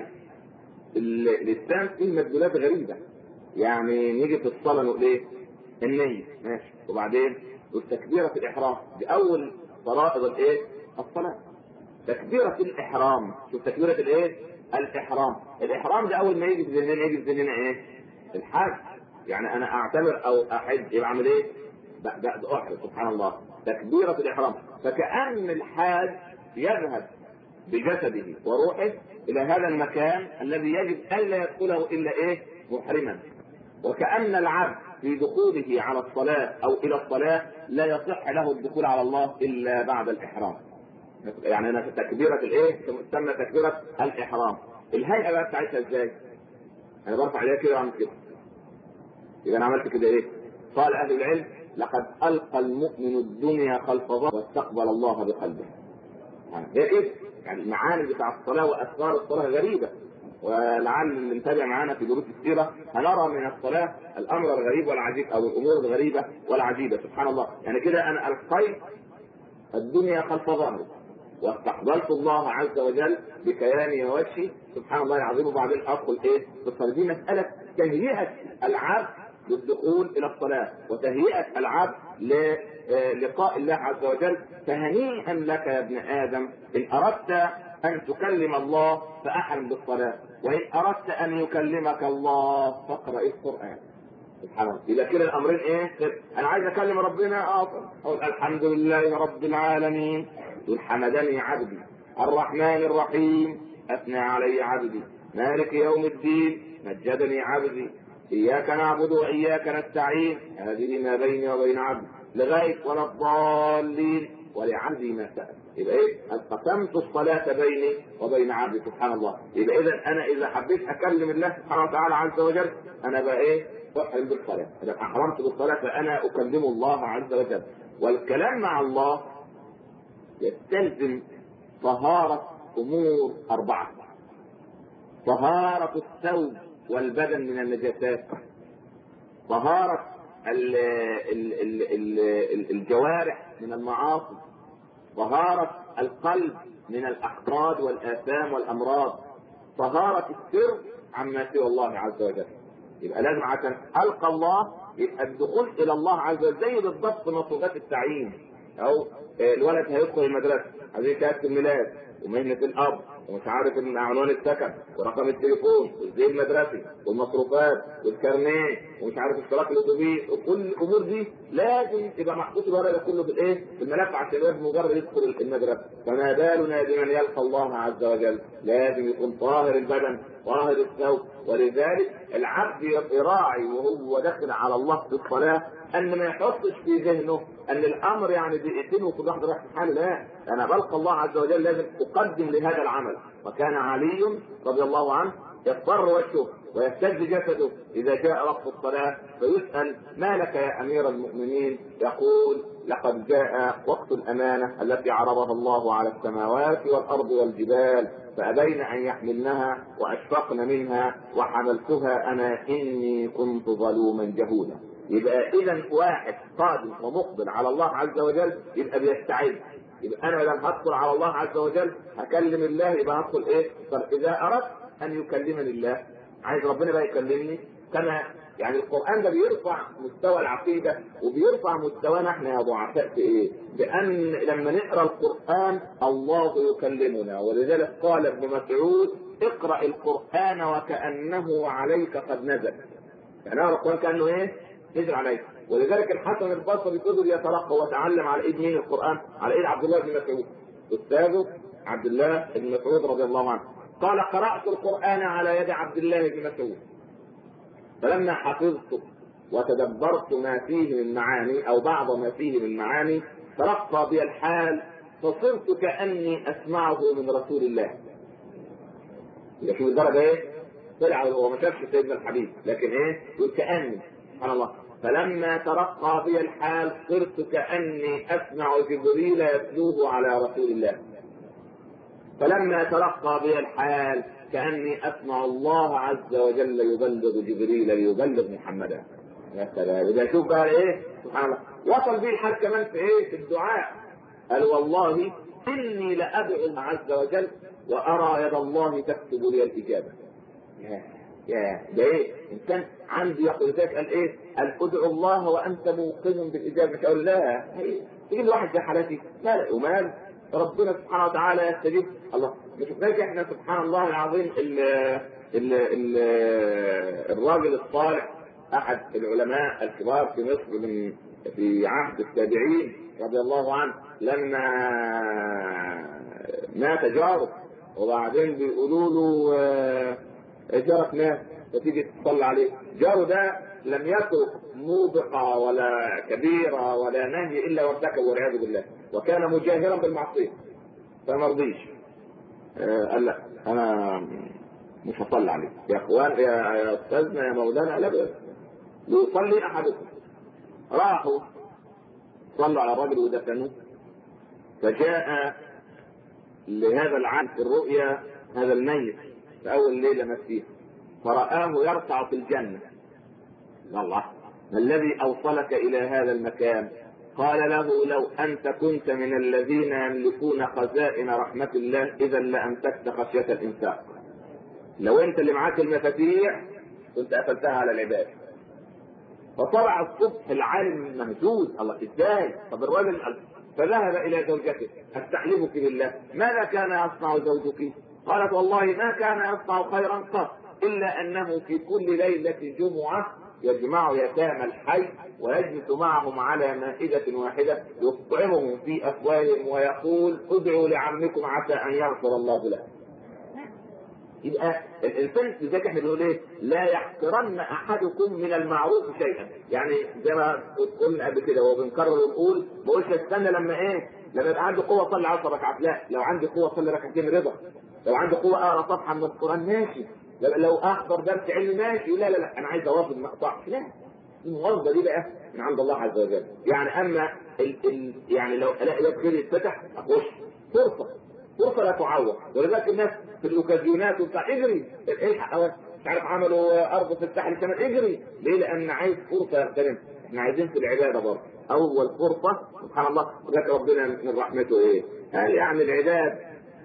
الاسلام فيه مدلولات غريبه يعني نيجي في الصلاه نقول ايه؟ النية ماشي وبعدين والتكبيرة في الإحرام دي أول فرائض الإيه؟ الصلاة تكبيرة الإحرام شوف تكبيرة الإيه؟ الإحرام الإحرام ده أول ما يجي في ذهننا يجي في ذهننا إيه؟ الحج يعني أنا أعتمر أو أحج يبقى أعمل إيه؟ بعد أحرم سبحان الله تكبيرة الإحرام فكأن الحاج يذهب بجسده وروحه إلى هذا المكان الذي يجب ألا يدخله إلا إيه؟ محرما وكأن العبد في دخوله على الصلاة أو إلى الصلاة لا يصح له الدخول على الله إلا بعد الإحرام. يعني أنا في تكبيرة الإيه؟ تسمى تكبيرة الإحرام. الهيئة بقى بتاعتها إزاي؟ أنا برفع إيديا كده وأعمل كده. يبقى أنا عملت كده إيه؟ قال أهل العلم لقد ألقى المؤمن الدنيا خلف ظهره واستقبل الله بقلبه. يعني هي إيه؟ يعني المعاني بتاع الصلاة وأسرار الصلاة غريبة. ولعل اللي متابع معانا في دروس السيره هنرى من الصلاه الامر الغريب والعجيب او الامور الغريبه والعجيبه سبحان الله يعني كده انا القيت الدنيا خلف ظهري واستقبلت الله عز وجل بكياني ووجهي سبحان الله العظيم وبعدين ادخل ايه؟ في دي مساله تهيئه العبد للدخول الى الصلاه وتهيئه العبد للقاء الله عز وجل فهنيئا لك يا ابن ادم ان اردت ان تكلم الله فاحرم بالصلاه وان اردت ان يكلمك الله فاقرا القران سبحان الله يبقى كده الامرين ايه؟ انا عايز اكلم ربنا اه اقول الحمد لله رب العالمين يقول حمدني عبدي الرحمن الرحيم اثنى علي عبدي مالك يوم الدين مجدني عبدي اياك نعبد واياك نستعين هذه ما بيني وبين عبدي لغايه ولا الضالين ولعبدي ما سال يبقى ايه؟ قسمت الصلاة بيني وبين عبدي سبحان الله، يبقى إذا أنا إذا حبيت أكلم الله سبحانه وتعالى عز وجل أنا بقى إيه؟ أحرم بالصلاة، إذا أحرمت بالصلاة فأنا أكلم الله عز وجل، والكلام مع الله يستلزم طهارة أمور أربعة. طهارة الثوب والبدن من النجاسات. طهارة ال ال ال ال الجوارح من المعاصي. طهارة القلب من الأحقاد والآثام والأمراض طهارة السر عما سوى الله عز وجل يبقى لازم عشان ألقى الله يبقى الدخول إلى الله عز وجل زي بالضبط مصروفات التعيين أو الولد هيدخل المدرسة هذه شهادة الميلاد ومهنة الأب ومش عارف عنوان السكن ورقم التليفون والزي المدرسي والمصروفات والكارنيه ومش عارف اشتراك الاتوبيس وكل الامور دي لازم تبقى محطوط الورق ده كله في الايه؟ في الملف عشان الولد مجرد يدخل المدرسه فما بالنا بمن يلقى الله عز وجل لازم يكون طاهر البدن طاهر الثوب ولذلك العبد يراعي وهو داخل على الله في الصلاه ان ما يحطش في ذهنه ان الامر يعني دقيقتين وكل واحد رايح في حاله لا انا بلقى الله عز وجل لازم اقدم لهذا العمل وكان علي رضي الله عنه يضطر وجهه ويهتز جسده اذا جاء وقت الصلاه فيسال ما لك يا امير المؤمنين يقول لقد جاء وقت الامانه التي عرضها الله على السماوات والارض والجبال فابين ان يحملنها واشفقن منها وحملتها انا اني كنت ظلوما جهولا يبقى اذا واحد قادم ومقبل على الله عز وجل يبقى بيستعد يبقى انا لما هدخل على الله عز وجل هكلم الله يبقى هدخل ايه؟ طب اذا اردت ان يكلمني الله عايز ربنا بقى يكلمني كما يعني القران ده بيرفع مستوى العقيده وبيرفع مستوانا احنا يا ضعفاء في ايه؟ بان لما نقرا القران الله يكلمنا ولذلك قال ابن مسعود اقرا القران وكانه عليك قد نزل يعني اقرا القران كانه ايه؟ نزل عليك ولذلك الحسن البصري فضل يتلقى وتعلم على ايد مين القران؟ على ايد عبد الله بن مسعود استاذه عبد الله بن مسعود رضي الله عنه قال قرات القران على يد عبد الله بن مسعود فلما حفظت وتدبرت ما فيه من معاني او بعض ما فيه من معاني ترقى بي الحال فصرت كاني اسمعه من رسول الله. يبقى شوف الدرجه ايه؟ طلع هو ما شافش سيدنا الحبيب لكن ايه؟ يقول كاني سبحان الله فلما ترقى بي الحال صرت كاني اسمع جبريل يتلوه على رسول الله. فلما ترقى بي الحال كاني اسمع الله عز وجل يبلغ جبريل ليبلغ محمدا. يا سلام اذا شوف بقى ايه سبحان الله وصل بيه الحال كمان في ايه في الدعاء قال والله اني لادعو الله عز وجل وارى يد الله تكتب لي الاجابه يا يا ده ايه انسان عندي يقول ذلك قال ايه قال ادعو الله وانت موقن بالاجابه مش اقول لا تيجي الواحد زي حالتي لا ومال ربنا سبحانه وتعالى يستجيب الله مش شفناش احنا سبحان الله العظيم ال ال ال الراجل الصالح احد العلماء الكبار في مصر من في عهد التابعين رضي الله عنه لما مات جاره وبعدين بيقولوا له جارك مات فتيجي تصلي عليه جاره ده لم يترك موبقة ولا كبيرة ولا نهي إلا وارتكب والعياذ بالله وكان مجاهرا بالمعصية فما رضيش قال لا أنا مش هصلي عليه يا اخوان يا يا استاذنا يا مولانا لا بأس يصلي احدكم راحوا صلوا على الرجل ودفنوه فجاء لهذا العبد في الرؤيا هذا الميت في اول ليله مات فيها فرآه يرفع في الجنه الله ما الذي اوصلك الى هذا المكان قال له لو انت كنت من الذين يملكون خزائن رحمه الله اذا لامسكت خشيه الانفاق لو انت اللي معاك المفاتيح كنت قفلتها على العباد فطلع الصبح العالم مهزوز الله ازاي طب الراجل فذهب الى زوجته استحلفك بالله ماذا كان يصنع زوجك قالت والله ما كان يصنع خيرا قط الا انه في كل ليله جمعه يجمع يتامى الحي ويجلس معهم على مائدة واحدة يطعمهم في أفواههم ويقول ادعوا لعمكم عسى أن يغفر الله له. يبقى الانسان لذلك احنا بنقول ايه؟ لا يحقرن احدكم من المعروف شيئا، يعني زي ما قلنا قبل كده وبنكرر ونقول ما بقولش استنى لما ايه؟ لما يبقى عندي قوه صلي 10 ركعات، لا لو عندي قوه صلي ركعتين رضا، لو عندي قوه اقرا صفحه من القران ماشي، لو احضر درس علم ماشي، لا لا لا انا عايز اوافق ما اقطعش، لا الموظفه دي بقى من عند الله عز وجل، يعني اما ال ال يعني لو الاقي باب خير يتفتح اخش فرصه فرصه لا تعوض ولذلك الناس في الاوكازيونات وبتاع اجري الحق مش عارف عملوا ارض في الساحل الشمالي اجري ليه؟ لان عايز فرصه يغتنم احنا عايزين في العباده برضه اول فرصه سبحان الله وذلك ربنا من رحمته ايه؟ قال يعني العباد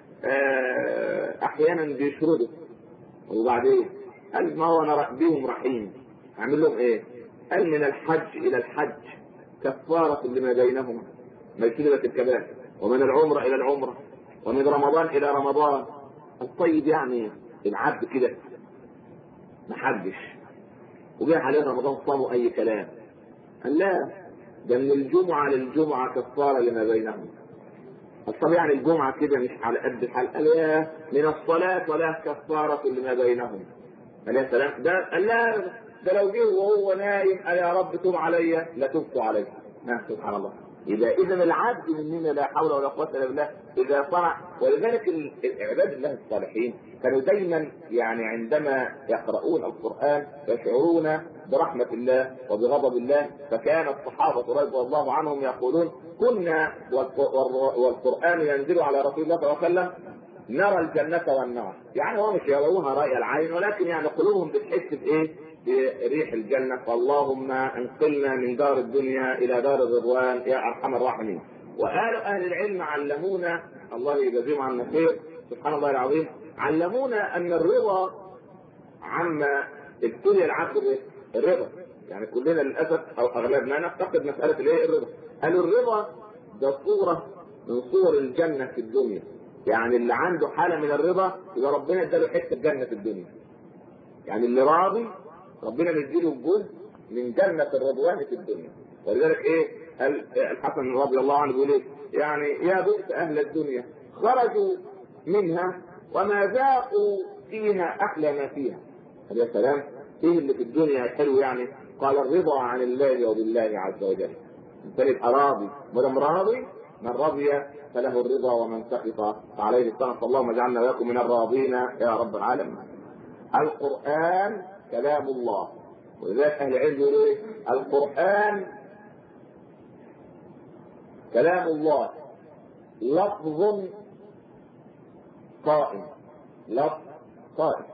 آه احيانا بيشردوا وبعدين قال ما هو انا بيهم رحيم اعمل لهم ايه؟ قال من الحج الى الحج كفاره لما بينهما ما اجتنبت الكبائر ومن العمره الى العمره ومن رمضان الى رمضان الطيب يعني العبد كده ما حجش وجاء عليه رمضان صاموا اي كلام قال لا ده من الجمعه للجمعه كفاره لما بينهم طب يعني الجمعه كده مش على قد الحال قال يا من الصلاه ولا كفاره لما بينهم قال يا سلام ده قال لا ده لو جه وهو نايم قال يا رب تب عليا لتبت عليه سبحان الله يبقى اذا العبد مننا لا حول ولا قوه الا بالله اذا صنع ولذلك عباد الله الصالحين كانوا دايما يعني عندما يقرؤون القران يشعرون برحمه الله وبغضب الله فكان الصحابه رضي الله عنهم يقولون كنا والقران ينزل على رسول الله صلى الله عليه وسلم نرى الجنة والنار يعني هو مش يروها رأي العين ولكن يعني قلوبهم بتحس بإيه بريح الجنة فاللهم انقلنا من دار الدنيا إلى دار الرضوان يا أرحم الراحمين وقالوا أهل العلم علمونا الله يجازيهم عنا خير سبحان الله العظيم علمونا أن الرضا عما ابتلي العبد به الرضا يعني كلنا للأسف أو أغلبنا نفتقد مسألة الإيه الرضا قالوا الرضا ده صورة من صور الجنة في الدنيا يعني اللي عنده حالة من الرضا يبقى ربنا اداله حتة جنة في الدنيا يعني اللي راضي ربنا مديله جزء من جنة الرضوان في الدنيا ولذلك ايه الحسن رضي الله عنه بيقول ايه يعني يا بئس اهل الدنيا خرجوا منها وما ذاقوا فيها احلى ما فيها يا سلام ايه اللي في الدنيا حلو يعني قال الرضا عن الله وبالله عز وجل انت يبقى راضي ما دام راضي من رضي فله الرضا ومن سخط فعليه السخط اللهم اجعلنا وياكم من الراضين يا رب العالمين القران كلام الله ولذلك اهل العلم يقولوا ايه؟ القران كلام الله لفظ قائم لفظ قائم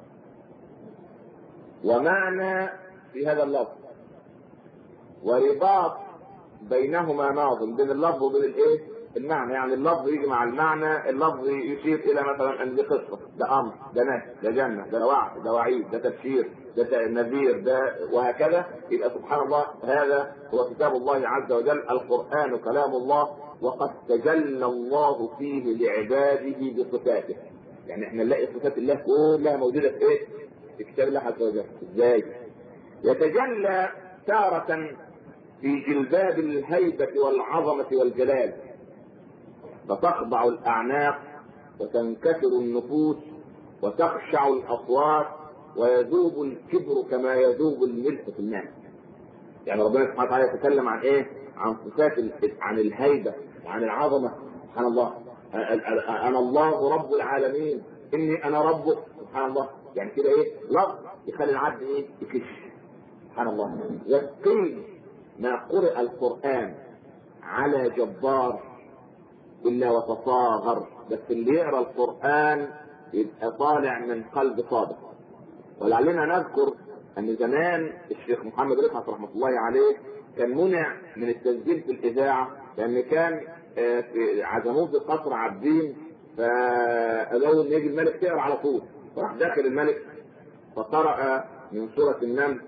ومعنى في هذا اللفظ ورباط بينهما ناظم بين اللفظ وبين الايه؟ المعنى يعني اللفظ يجي مع المعنى اللفظ يشير الى مثلا ان دي قصه ده امر ده نهي ده جنه ده وعد ده وعيد ده تبشير ده نذير ده وهكذا يبقى سبحان الله هذا هو كتاب الله عز وجل القران كلام الله وقد تجلى الله فيه لعباده بصفاته يعني احنا نلاقي صفات الله كلها موجوده في ايه؟ في كتاب الله عز وجل ازاي؟ يتجلى تارة في جلباب الهيبة والعظمة والجلال فتخضع الأعناق وتنكسر النفوس وتخشع الأصوات ويذوب الكبر كما يذوب الملح في الماء. يعني ربنا سبحانه وتعالى يتكلم عن ايه؟ عن صفات عن الهيبة وعن العظمة سبحان الله أنا الله رب العالمين إني أنا ربك سبحان الله يعني كده إيه؟ لفظ يخلي العبد إيه؟ يكش سبحان الله يقين ما قرئ القرآن على جبار إلا وتصاغر بس اللي يقرأ القرآن يبقى طالع من قلب صادق ولعلنا نذكر أن زمان الشيخ محمد رفعت رحمة الله عليه كان منع من التسجيل في الإذاعة لأن كان عزموه في قصر عابدين فقالوا ان يجي الملك تقرا على طول فراح داخل الملك فقرأ من سورة النمل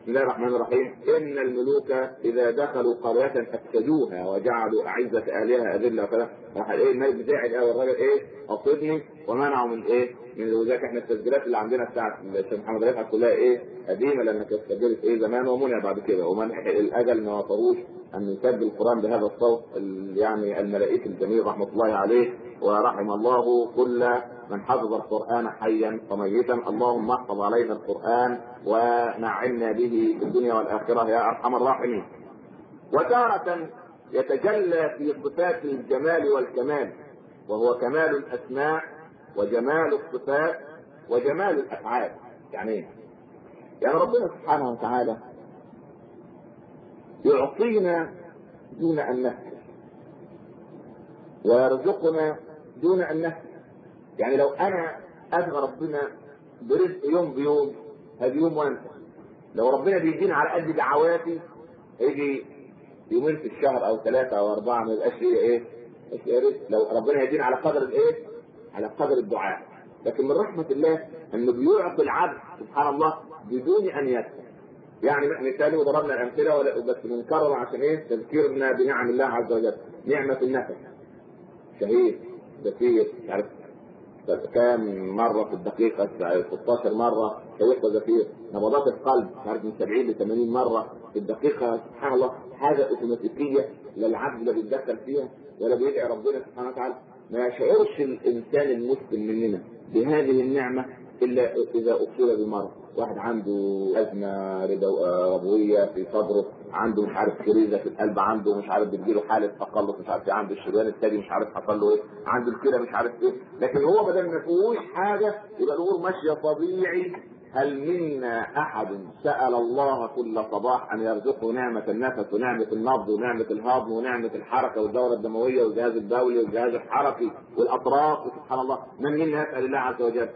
بسم الله الرحمن الرحيم ان الملوك اذا دخلوا قريه افسدوها وجعلوا اعزه اهلها اذله وكذا راح ايه الملك بتاعي الاول الراجل ايه قصدني ومنعوا من ايه؟ من وذاك احنا التسجيلات اللي عندنا بتاعت الشيخ محمد رفعت كلها ايه؟ قديمه لانها كانت سجلت ايه زمان ومنع بعد كده ومنع الاجل ما وصلوش ان يسجل القران بهذا الصوت يعني الملائكه الجميل رحمه الله عليه ورحم الله كل من حفظ القرآن حيا وميتا اللهم احفظ علينا القرآن ونعمنا به في الدنيا والآخرة يا أرحم الراحمين وتارة يتجلى في صفات الجمال والكمال وهو كمال الأسماء وجمال الصفات وجمال الأفعال يعني ايه؟ يعني ربنا سبحانه وتعالى يعطينا دون أن نسأل ويرزقنا دون أن نسأل يعني لو انا ادعى ربنا برزق يوم بيوم هذا يوم وانسى لو ربنا بيدينا على قد دعواتي يجي يومين في الشهر او ثلاثه او اربعه ما يبقاش فيه ايه؟ رزق لو ربنا يدينا على قدر الايه؟ على قدر الدعاء لكن من رحمه الله انه بيعطي العبد سبحان الله بدون ان يسأل يعني مثال وضربنا الامثله بس بنكرر عشان ايه؟ تذكيرنا بنعم الله عز وجل نعمه النفس شهيد زكير مش عارف كام مره في الدقيقه 16 مره شويق زفير نبضات القلب مش عارف من 70 ل 80 مره في الدقيقه سبحان الله حاجه اوتوماتيكيه لا العبد لا بيتدخل فيها ولا بيدعي ربنا سبحانه وتعالى ما يشعرش الانسان المسلم مننا بهذه النعمه الا اذا اصيب بمرض واحد عنده ازمه ربويه في صدره عنده مش عارف كريزه في القلب عنده مش عارف بتجيله حاله تقلص مش عارف ايه عنده الشريان الثاني مش عارف حصل له ايه عنده الكلى مش عارف ايه لكن هو بدل ما فيهوش حاجه يبقى الامور ماشيه طبيعي هل منا احد سال الله كل صباح ان يرزقه نعمه النفس ونعمه النبض ونعمه الهضم ونعمه الحركه والدوره الدمويه والجهاز البولي والجهاز الحركي والاطراف سبحان الله من منا يسال الله عز وجل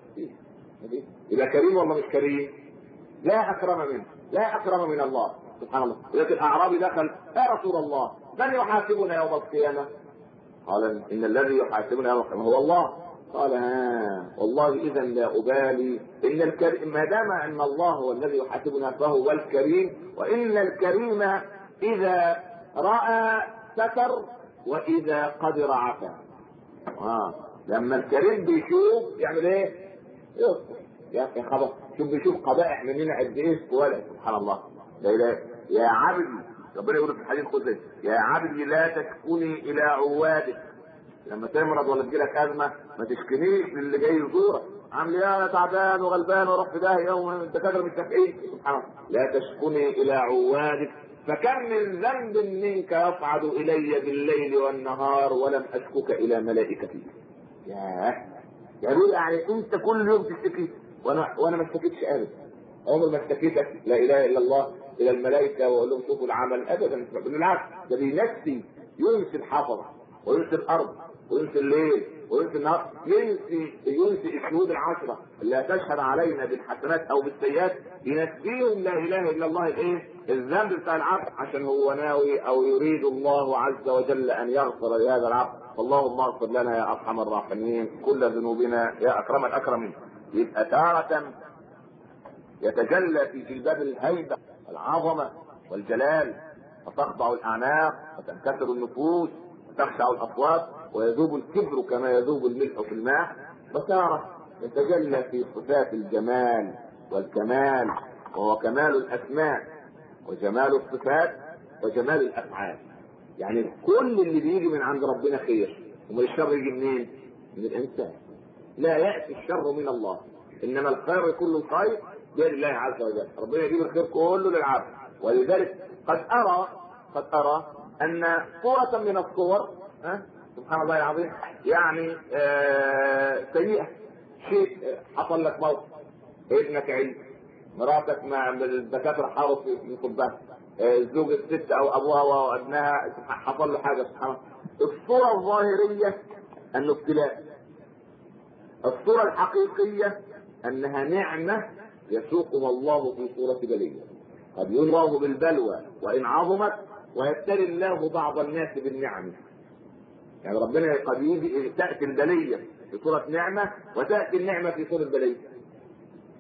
يبقى كريم ولا مش كريم؟ لا اكرم منه لا اكرم من الله سبحان الله لكن اعرابي دخل يا رسول الله من يحاسبنا يوم القيامه؟ قال ان الذي يحاسبنا يوم القيامه هو الله قال ها والله اذا لا ابالي ان الكريم ما دام ان الله هو الذي يحاسبنا فهو الكريم وان الكريم اذا راى ستر واذا قدر عفا آه. لما الكريم بيشوف يعمل ايه؟ يصبر يا اخي خبر شوف بيشوف قبائح مننا قد ايه ولا سبحان الله لا اله يا عبدي ربنا يقول في الحديث القدسي يا عبدي لا تكفني الى عوادك لما تمرض ولا تجيلك ازمه ما تشكنيش للي جاي يزورك عامل ايه انا تعبان وغلبان واروح في داهيه والدكاتره مش نافعين سبحان الله لا تشكني الى عوادك فكم من ذنب منك يصعد الي بالليل والنهار ولم اشكك الى ملائكتي ياه يعني يعني انت كل يوم تشتكي وانا وانا ما اشتكيتش ابدا عمر ما اشتكيت لا اله الا الله الى الملائكه واقول لهم شوفوا العمل ابدا بالعكس ده بينسي ينسي الحفظ وينسي الارض وينسي الليل وينسي النهار ينسي ينسي الشهود العشره اللي هتشهد علينا بالحسنات او بالسيئات ينسيهم لا اله الا الله الايه؟ الذنب بتاع العبد عشان هو ناوي او يريد الله عز وجل ان يغفر لهذا العبد اللهم اغفر لنا يا ارحم الراحمين كل ذنوبنا يا اكرم الاكرمين يبقى تارة يتجلى في جلباب الهيبة والعظمة والجلال فتخضع الأعناق وتنكسر النفوس وتخشع الأصوات ويذوب الكبر كما يذوب الملح في الماء وتارة يتجلى في صفات الجمال والكمال وهو كمال الأسماء وجمال الصفات وجمال الأفعال يعني كل اللي بيجي من عند ربنا خير ومن الشر يجي منين؟ من الإنسان لا يأتي الشر من الله إنما الخير كل الخير بيد الله عز وجل ربنا يجيب الخير كله للعبد ولذلك قد أرى قد أرى أن صورة من الصور ها سبحان الله العظيم يعني آه سيئة شيء حصل لك موقف ابنك عيد مراتك مع الدكاتره حاروا في قبها زوج الست او ابوها وابنها حصل له حاجه سبحان الله الصوره الظاهريه انه ابتلاء الصوره الحقيقيه انها نعمه يسوقها الله في صوره بليه قد ينظر بالبلوى وان عظمت ويبتلي الله بعض الناس بالنعم يعني ربنا قد يجي تاتي البليه في صوره نعمه وتاتي النعمه في صوره بليه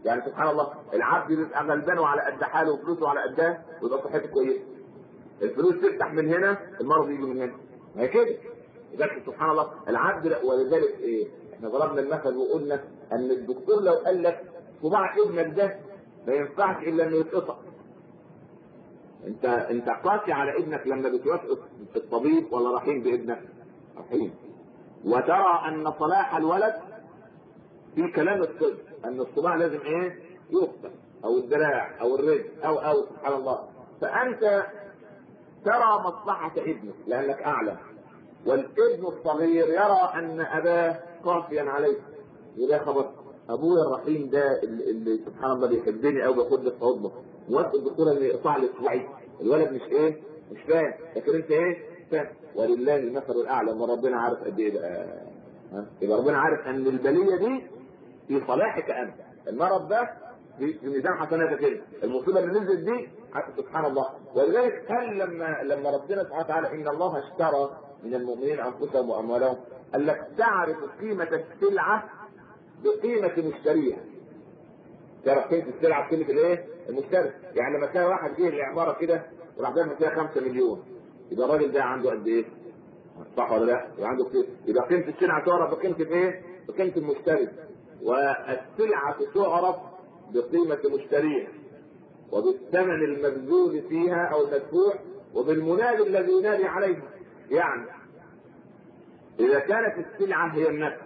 يعني سبحان الله العبد بيبقى غلبان وعلى قد حاله وفلوسه على قدها ويبقى صحته كويسه الفلوس تفتح من هنا المرض يجي من هنا ما هي كده لذلك سبحان الله العبد لا ولذلك ايه احنا ضربنا المثل وقلنا ان الدكتور لو قال لك صباع ابنك ده ما ينفعش الا انه يتقطع انت انت قاسي على ابنك لما بتوافق الطبيب ولا رحيم بابنك؟ رحيم وترى ان صلاح الولد في كلام الطب ان الصباع لازم ايه؟ يقطع او الذراع او الرجل او او سبحان الله فانت ترى مصلحة ابنك لانك اعلم والابن الصغير يرى ان اباه قاسيا عليه وده خبر ابويا الرحيم ده اللي, اللي سبحان الله بيحبني قوي بياخد لي في حضنه موافق الدكتور ان يقطع لي صباعي الولد مش ايه مش فاهم لكن انت ايه فاهم ولله المثل الاعلى وربنا عارف قد ايه بقى ها يبقى ربنا عارف ان البليه دي في صلاحك انت المرض ده في ميزان حسناتك كده المصيبه اللي نزلت دي سبحان الله ولذلك هل لما لما ربنا سبحانه وتعالى ان الله اشترى من المؤمنين انفسهم واموالهم قال لك تعرف قيمه السلعه بقيمه مشتريها تعرف قيمه السلعه بقيمه الايه؟ المشتري يعني لما تلاقي واحد جه العماره كده وراح دافع فيها 5 مليون يبقى الراجل ده عنده قد ايه؟ صح ولا لا؟ يبقى عنده كتير يبقى قيمه السلعه تعرف بقيمه الايه؟ بقيمه المشتري والسلعه تعرف بقيمه مشتريها وبالثمن المبذول فيها او المدفوع وبالمنادي الذي ينادي عليها يعني اذا كانت السلعه هي النفس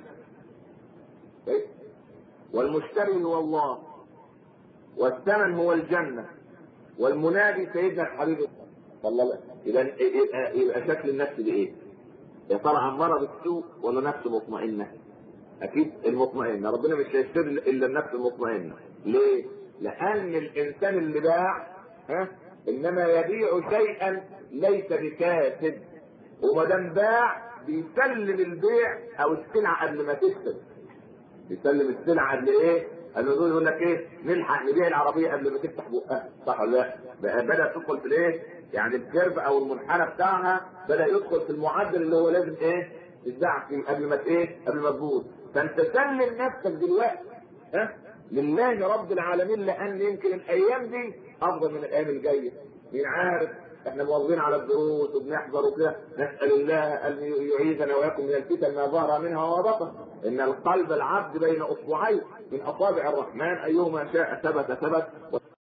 والمشتري هو الله والثمن هو الجنه والمنادي سيدنا الحبيب صلى الله يبقى يبقى, يبقى شكل النفس دي ايه؟ يا ترى عماره بالسوء ولا نفس مطمئنه؟ اكيد المطمئنه ربنا مش هيشتري الا النفس المطمئنه ليه؟ لان الانسان اللي باع ها انما يبيع شيئا ليس بكاسب وما دام باع بيسلم البيع او السلعه قبل ما تكسب بيسلم السلعه قبل ايه؟ قبل يقول يقول لك ايه؟ نلحق نبيع العربيه قبل ما تفتح بقها صح ولا لا؟ بقى بدا تدخل في الايه؟ يعني الكيرف او المنحنى بتاعها بدا يدخل في المعدل اللي هو لازم ايه؟ تتباع فيه قبل ما ايه؟ قبل ما تبوظ فانت سلم نفسك دلوقتي ها؟ لله رب العالمين لان يمكن الايام دي افضل من الايام الجايه مين عارف احنا مواظبين على الدروس وبنحضر وكده نسال الله ان يعيذنا واياكم من الفتن ما ظهر منها وما بطن ان القلب العبد بين اصبعين من اصابع الرحمن ايهما شاء ثبت ثبت